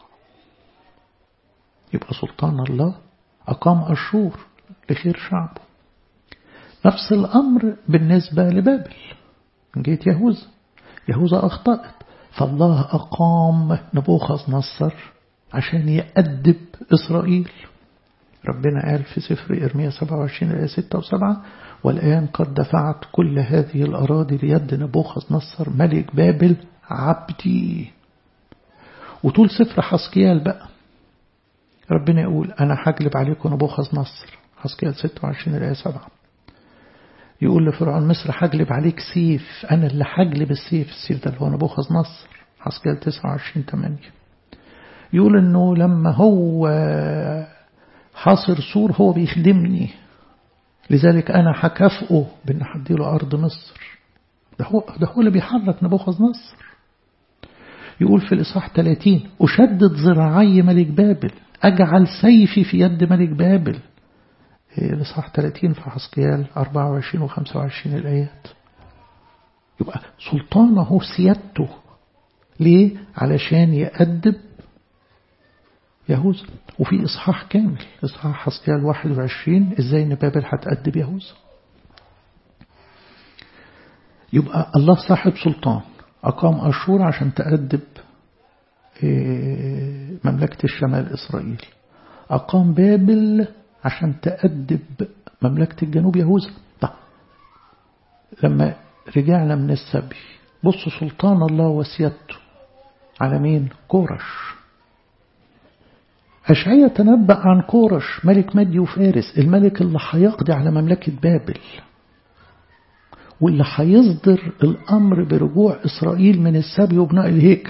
يبقى سلطان الله أقام أشور لخير شعبه نفس الأمر بالنسبة لبابل من جهة يهوذا يهوذا أخطأت فالله أقام نبوخذ نصر عشان يأدب إسرائيل ربنا قال في سفر إرميا 27 آية 6 و7 والآن قد دفعت كل هذه الأراضي ليد نبوخذ نصر ملك بابل عبدي وطول سفر حسكيال بقى ربنا يقول أنا هجلب عليكم نبوخذ نصر حسكيال 26 آية 7 يقول لفرعون مصر هجلب عليك سيف أنا اللي هجلب السيف السيف ده اللي هو نبوخذ نصر حسكيال 29 8 يقول إنه لما هو حاصر سور هو بيخدمني لذلك أنا هكافئه بأن هديله أرض مصر ده هو, ده هو اللي بيحرك نبوخذ نصر يقول في الإصحاح 30 أشدد ذراعي ملك بابل أجعل سيفي في يد ملك بابل الإصحاح 30 في حسقيال 24 و 25 الآيات يبقى سلطانه سيادته ليه؟ علشان يأدب يهوذا وفي إصحاح كامل إصحاح حسقيال 21 إزاي إن بابل هتأدب يهوذا يبقى الله صاحب سلطان أقام أشور عشان تأدب مملكة الشمال إسرائيل أقام بابل عشان تأدب مملكة الجنوب يهوذا طيب لما رجعنا من السبي بصوا سلطان الله وسيادته على مين كورش أشعية تنبأ عن كورش ملك مادي وفارس الملك اللي هيقضي على مملكة بابل واللي هيصدر الأمر برجوع إسرائيل من السبي وبناء الهيكل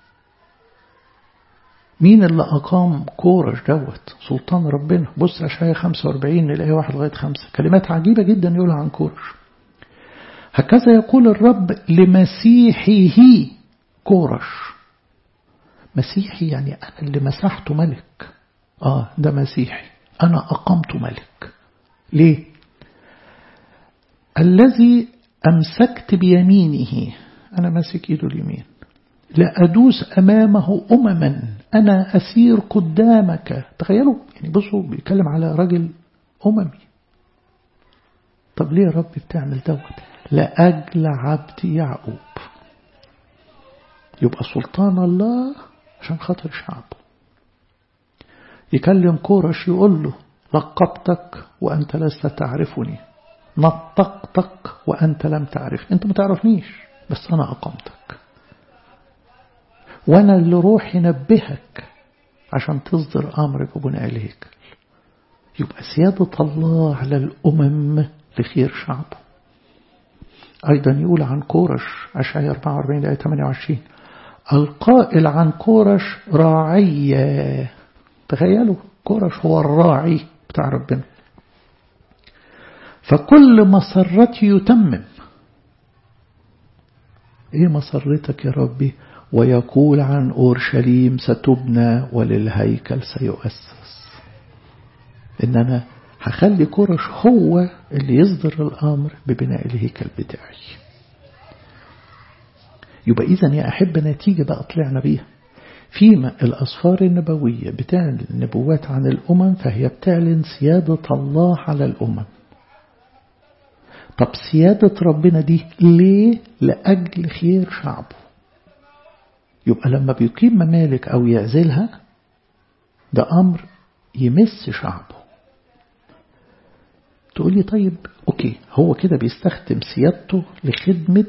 مين اللي أقام كورش دوت سلطان ربنا بص أشعية 45 الآية 1 لغاية 5 كلمات عجيبة جدا يقولها عن كورش هكذا يقول الرب لمسيحه كورش مسيحي يعني أنا اللي مسحته ملك آه ده مسيحي أنا أقمت ملك ليه الذي أمسكت بيمينه أنا ماسك إيده اليمين لأدوس أمامه أمما أنا أسير قدامك تخيلوا يعني بصوا بيتكلم على راجل أممي طب ليه يا رب بتعمل دوت لأجل عبدي يعقوب يبقى سلطان الله عشان خاطر شعبه يكلم كورش يقول له لقبتك وأنت لست تعرفني نطقتك وأنت لم تعرف أنت ما تعرفنيش بس أنا أقمتك وأنا اللي روح ينبهك عشان تصدر أمر ببناء الهيكل يبقى سيادة الله على الأمم لخير شعبه أيضا يقول عن كورش أشعية 44 آية 28 القائل عن كورش راعية تخيلوا كورش هو الراعي بتاع ربنا فكل مسرتي يتمم ايه مسرتك يا ربي ويقول عن أورشليم ستبنى وللهيكل سيؤسس إن أنا هخلي كورش هو اللي يصدر الأمر ببناء الهيكل بتاعي يبقى إذا يا أحب نتيجة بقى طلعنا بيها فيما الأسفار النبوية بتعلن النبوات عن الأمم فهي بتعلن سيادة الله على الأمم طب سيادة ربنا دي ليه لأجل خير شعبه يبقى لما بيقيم ممالك أو يعزلها ده أمر يمس شعبه تقول لي طيب أوكي هو كده بيستخدم سيادته لخدمة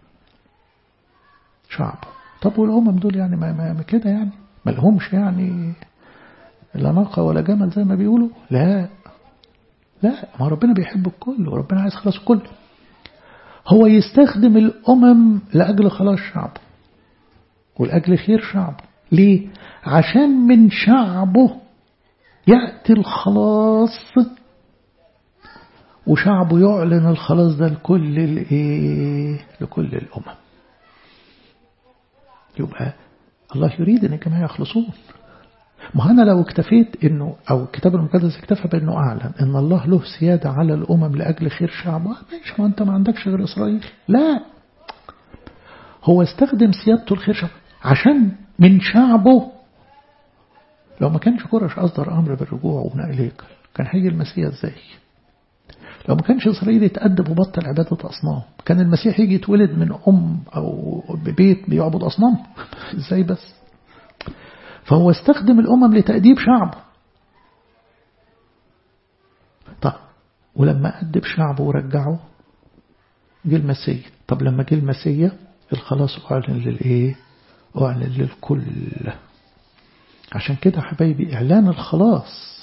شعبه طب والأمم دول يعني ما, ما كده يعني ما لهمش يعني لا ناقة ولا جمل زي ما بيقولوا لا لا ما ربنا بيحب الكل وربنا عايز خلاص الكل هو يستخدم الأمم لأجل خلاص شعبه ولأجل خير شعبه ليه؟ عشان من شعبه يأتي الخلاص وشعبه يعلن الخلاص ده لكل الايه لكل الأمم يبقى الله يريد ان الجميع يخلصون ما أنا لو اكتفيت إنه أو الكتاب المقدس اكتفى بأنه أعلن إن الله له سيادة على الأمم لأجل خير شعبه ماشي ما أنت ما عندكش غير إسرائيل لا هو استخدم سيادته لخير شعبه عشان من شعبه لو ما كانش كرش أصدر أمر بالرجوع وبناء الهيكل كان هيجي المسيح إزاي لو ما كانش إسرائيل يتأدب وبطل عبادة أصنام كان المسيح يجي يتولد من أم أو ببيت بيعبد أصنام إزاي بس فهو استخدم الأمم لتأديب شعبه طب ولما أدب شعبه ورجعه جه المسيح طب لما جه المسيح الخلاص أعلن للإيه أعلن للكل عشان كده حبايبي إعلان الخلاص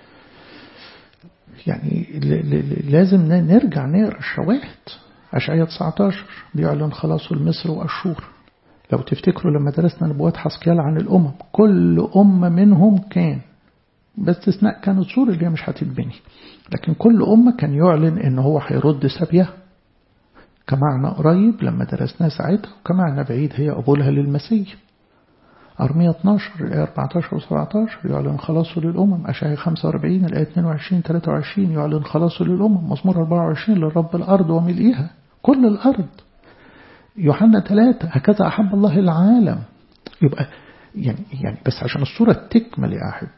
يعني لازم نرجع نقرا الشواهد أشعية 19 بيعلن خلاصه لمصر وأشور لو تفتكروا لما درسنا نبوات حسكيال عن الأمم كل أمة منهم كان باستثناء كانت سور اللي هي مش هتتبني لكن كل أمة كان يعلن إن هو هيرد سبيها كمعنى قريب لما درسناه ساعتها وكمعنى بعيد هي قبولها للمسيح أرمية 12 الآية 14 و 17 يعلن خلاصه للأمم أشعية 45 الآية 22 23 يعلن خلاصه للأمم مزمور 24 للرب الأرض وملئها كل الأرض يوحنا 3 هكذا أحب الله العالم يبقى يعني يعني بس عشان الصورة تكمل يا أحب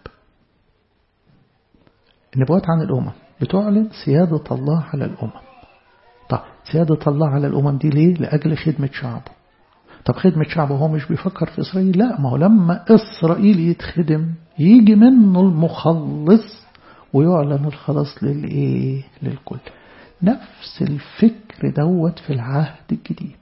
النبوات عن الأمم بتعلن سيادة الله على الأمم طب سيادة الله على الأمم دي ليه؟ لأجل خدمة شعبه طب خدمة شعبه هو مش بيفكر في إسرائيل لا ما هو لما إسرائيل يتخدم يجي منه المخلص ويعلن الخلاص للإيه للكل نفس الفكر دوت في العهد الجديد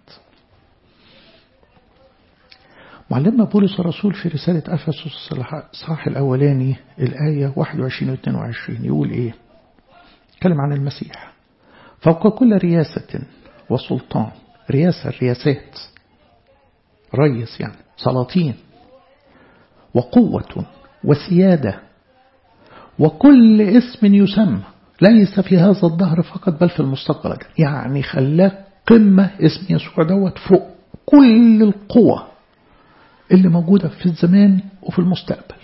معلمنا بولس الرسول في رسالة أفسس الصح الأولاني الآية 21 و 22 يقول إيه كلم عن المسيح فوق كل رياسة وسلطان رياسة الرياسات ريس يعني سلاطين وقوة وسيادة وكل اسم يسمى ليس في هذا الظهر فقط بل في المستقبل يعني خلاه قمة اسم يسوع دوت فوق كل القوى اللي موجودة في الزمان وفي المستقبل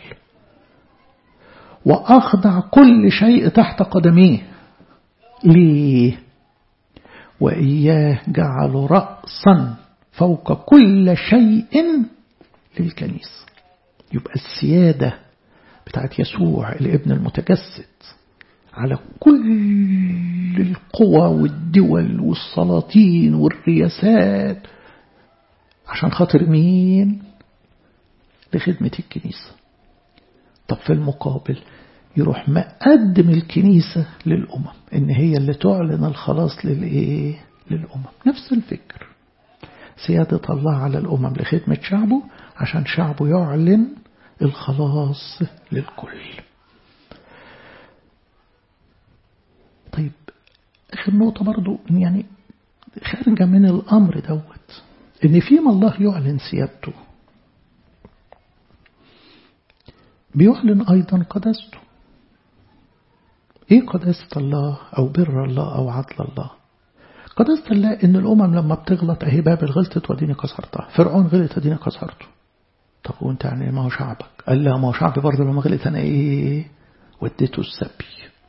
وأخضع كل شيء تحت قدميه ليه وإياه جعل رأسا فوق كل شيء للكنيسة يبقى السيادة بتاعت يسوع الابن المتجسد على كل القوى والدول والسلاطين والرياسات عشان خاطر مين لخدمة الكنيسة طب في المقابل يروح مقدم الكنيسة للأمم إن هي اللي تعلن الخلاص للإيه للأمم نفس الفكر سيادة الله على الأمم لخدمة شعبه عشان شعبه يعلن الخلاص للكل طيب آخر نقطة برضو يعني خارجة من الأمر دوت إن فيما الله يعلن سيادته بيعلن أيضا قداسته إيه قداسة الله أو بر الله أو عدل الله قداسة الله إن الأمم لما بتغلط أهي بابل غلطت وديني كسرتها فرعون غلط وديني كسرته طب وانت يعني ما هو شعبك قال لا ما هو شعبي برضه لما غلط أنا إيه وديته السبي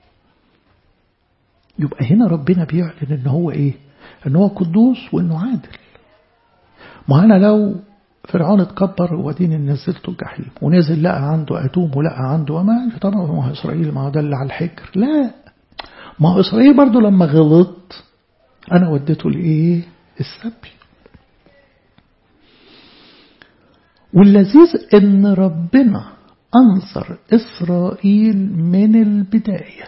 يبقى هنا ربنا بيعلن إن هو إيه إن هو قدوس وإنه عادل ما أنا لو فرعون اتكبر وديني نزلته الجحيم ونزل لقى عنده أتوم ولقى عنده وما طبعا ما هو إسرائيل ما هو دل على الحجر لا ما هو إسرائيل برضه لما غلط أنا وديته لإيه السبي واللذيذ إن ربنا أنصر إسرائيل من البداية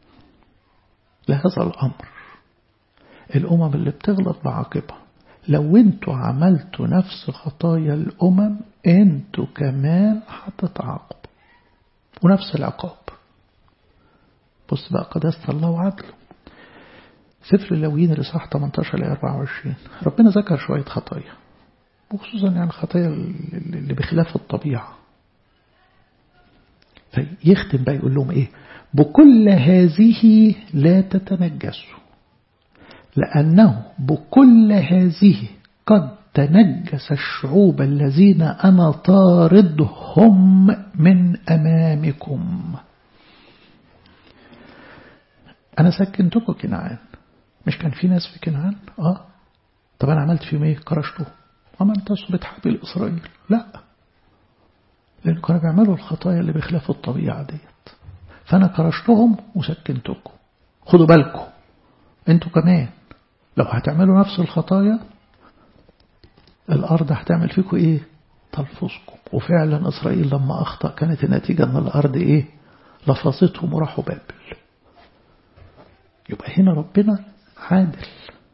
لهذا الأمر الأمم اللي بتغلط بعاقبها لو انتوا عملتوا نفس خطايا الأمم انتوا كمان هتتعاقبوا ونفس العقاب بص بقى قداسة الله وعدله سفر اللاويين الإصحاح 18 ل 24 ربنا ذكر شوية خطايا وخصوصا يعني الخطايا اللي بخلاف الطبيعة فيختم بقى يقول لهم ايه بكل هذه لا تتنجسوا لأنه بكل هذه قد تنجس الشعوب الذين أنا طاردهم من أمامكم أنا سكنتكم كنعان مش كان في ناس في كنعان آه طب أنا عملت فيهم إيه كرشته وما أنت بتحب إسرائيل لا لأن كانوا بيعملوا الخطايا اللي بخلاف الطبيعة ديت فأنا كرشتهم وسكنتكم خدوا بالكم انتوا كمان لو هتعملوا نفس الخطايا الأرض هتعمل فيكم إيه تلفظكم وفعلا إسرائيل لما أخطأ كانت النتيجة أن الأرض إيه لفظتهم وراحوا بابل يبقى هنا ربنا عادل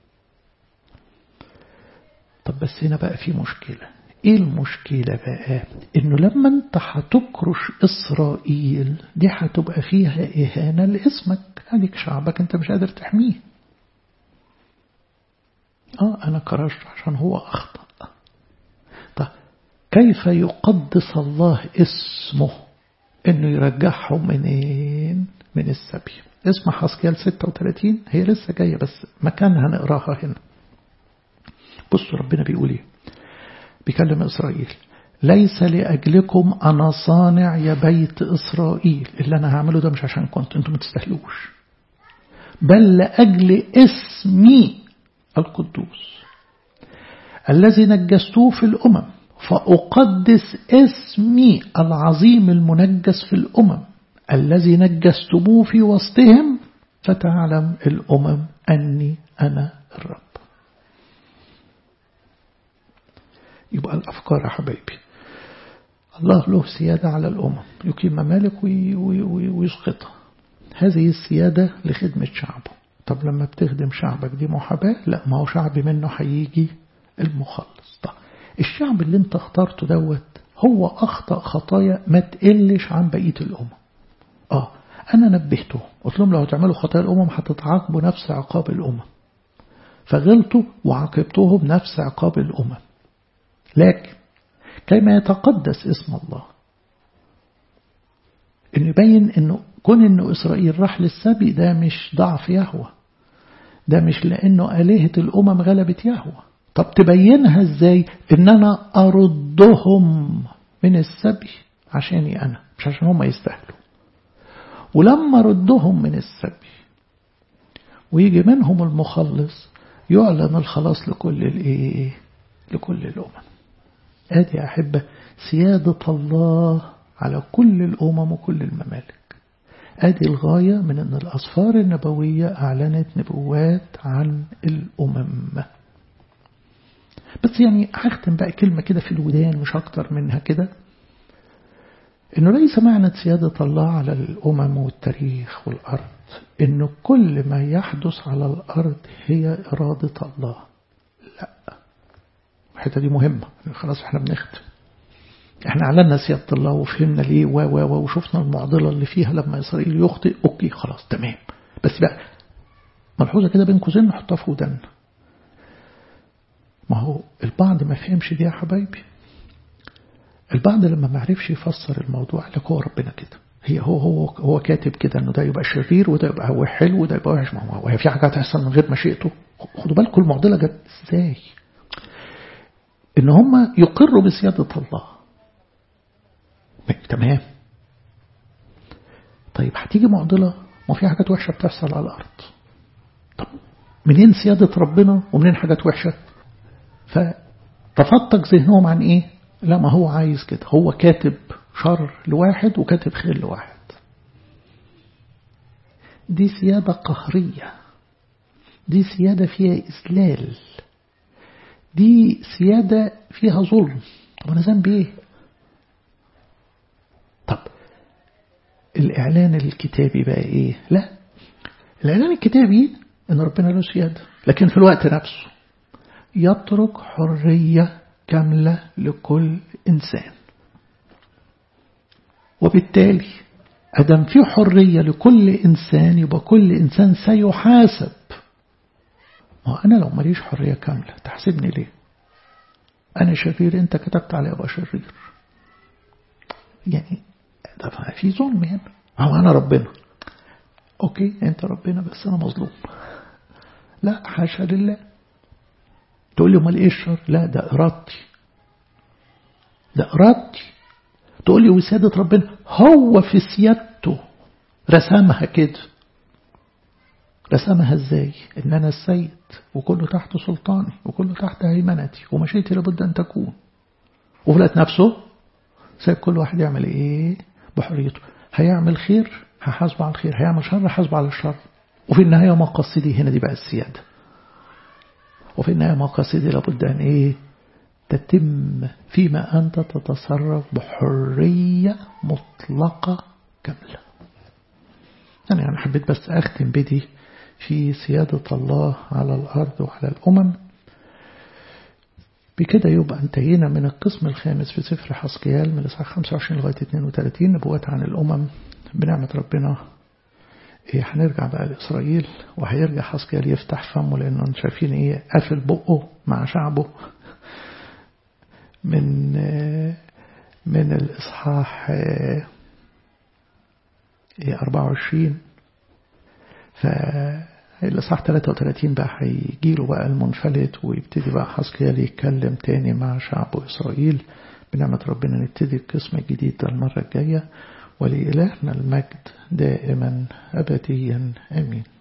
طب بس هنا بقى في مشكلة ايه المشكلة بقى انه لما انت هتكرش اسرائيل دي هتبقى فيها اهانة لاسمك هذيك شعبك انت مش قادر تحميه اه انا كرشت عشان هو اخطأ طب كيف يقدس الله اسمه انه يرجعهم منين من السبي اسم حسكيال 36 هي لسه جاية بس مكانها نقراها هنا بصوا ربنا بيقول ايه بيكلم إسرائيل ليس لأجلكم أنا صانع يا بيت إسرائيل اللي أنا هعمله ده مش عشان كنت أنتم ما تستهلوش بل لأجل اسمي القدوس الذي نجستوه في الأمم فأقدس اسمي العظيم المنجس في الأمم الذي نجستموه في وسطهم فتعلم الأمم أني أنا الرب يبقى الأفكار يا حبايبي الله له سيادة على الأمم يقيم ممالك ويسقطها هذه السيادة لخدمة شعبه طب لما بتخدم شعبك دي محاباة لا ما هو شعب منه هيجي المخلص طب الشعب اللي انت اخترته دوت هو أخطأ خطايا ما تقلش عن بقية الأمم آه أنا نبهتهم قلت لهم لو هتعملوا خطايا الأمم هتتعاقبوا نفس عقاب الأمم فغلطوا وعاقبتهم نفس عقاب الأمم لكن كما يتقدس اسم الله انه يبين انه كون انه اسرائيل راح للسبي ده مش ضعف يهوى ده مش لانه آلهة الامم غلبت يهوى طب تبينها ازاي ان انا اردهم من السبي عشاني انا مش عشان هم يستاهلوا ولما ردهم من السبي ويجي منهم المخلص يعلن الخلاص لكل الايه لكل الامم ادي احبه سياده الله على كل الامم وكل الممالك ادي الغاية من ان الاسفار النبوية اعلنت نبوات عن الامم بس يعني هختم بقى كلمة كده في الودان مش اكتر منها كده انه ليس معنى سيادة الله على الامم والتاريخ والارض انه كل ما يحدث على الارض هي ارادة الله لا الحتة دي مهمة خلاص احنا بنختم احنا اعلنا سيادة الله وفهمنا ليه و و وشفنا المعضلة اللي فيها لما إسرائيل يخطئ اوكي خلاص تمام بس بقى ملحوظة كده بين قوسين نحطها في ودنا ما هو البعض ما فهمش دي يا حبايبي البعض لما ما عرفش يفسر الموضوع لك هو ربنا كده هي هو هو هو كاتب كده انه ده يبقى شرير وده يبقى هو حلو وده يبقى وحش ما هو هي في حاجات هتحصل من غير مشيئته خدوا بالكم المعضلة جت ازاي ان هم يقروا بسيادة الله تمام طيب هتيجي معضلة ما في حاجات وحشة بتحصل على الأرض طب منين سيادة ربنا ومنين حاجات وحشة فتفتق ذهنهم عن ايه لا ما هو عايز كده هو كاتب شر لواحد وكاتب خير لواحد دي سيادة قهرية دي سيادة فيها إسلال دي سيادة فيها ظلم طب أنا ذنبي إيه طب الإعلان الكتابي بقى إيه لا الإعلان الكتابي إن ربنا له سيادة لكن في الوقت نفسه يترك حرية كاملة لكل إنسان وبالتالي أدم في حرية لكل إنسان يبقى كل إنسان سيحاسب ما أنا لو ماليش حرية كاملة تحسبني ليه أنا شرير أنت كتبت علي أبقى شرير يعني ده في ظلم هنا هو أنا ربنا أوكي أنت ربنا بس أنا مظلوم لا حاشا لله تقول لي امال ايه الشر لا ده ارادتي ده ارادتي تقول لي وسادة ربنا هو في سيادته رسمها كده رسمها ازاي ان انا السيد وكله تحت سلطاني وكله تحت هيمنتي ومشيتي لابد ان تكون وفي الوقت نفسه سايب كل واحد يعمل ايه بحريته هيعمل خير هحاسبه على الخير هيعمل شر هحاسبه على الشر وفي النهاية مقصدي هنا دي بقى السيادة وفي النهاية مقاصدي لابد أن إيه تتم فيما أنت تتصرف بحرية مطلقة كاملة أنا يعني حبيت بس أختم بدي في سيادة الله على الأرض وعلى الأمم بكده يبقى انتهينا من القسم الخامس في سفر حسقيال من الإصحاح 25 لغاية 32 نبوات عن الأمم بنعمة ربنا إيه هنرجع بقى لإسرائيل وهيرجع حسقيال يفتح فمه لأنه شايفين إيه قافل بقه مع شعبه من من الإصحاح 24 فالإصحاح 33 بقى هيجيله بقى المنفلت ويبتدي بقى حسقيال يتكلم تاني مع شعب إسرائيل بنعمة ربنا نبتدي القسم الجديد ده المرة الجاية ولإلهنا المجد دائما أبديا آمين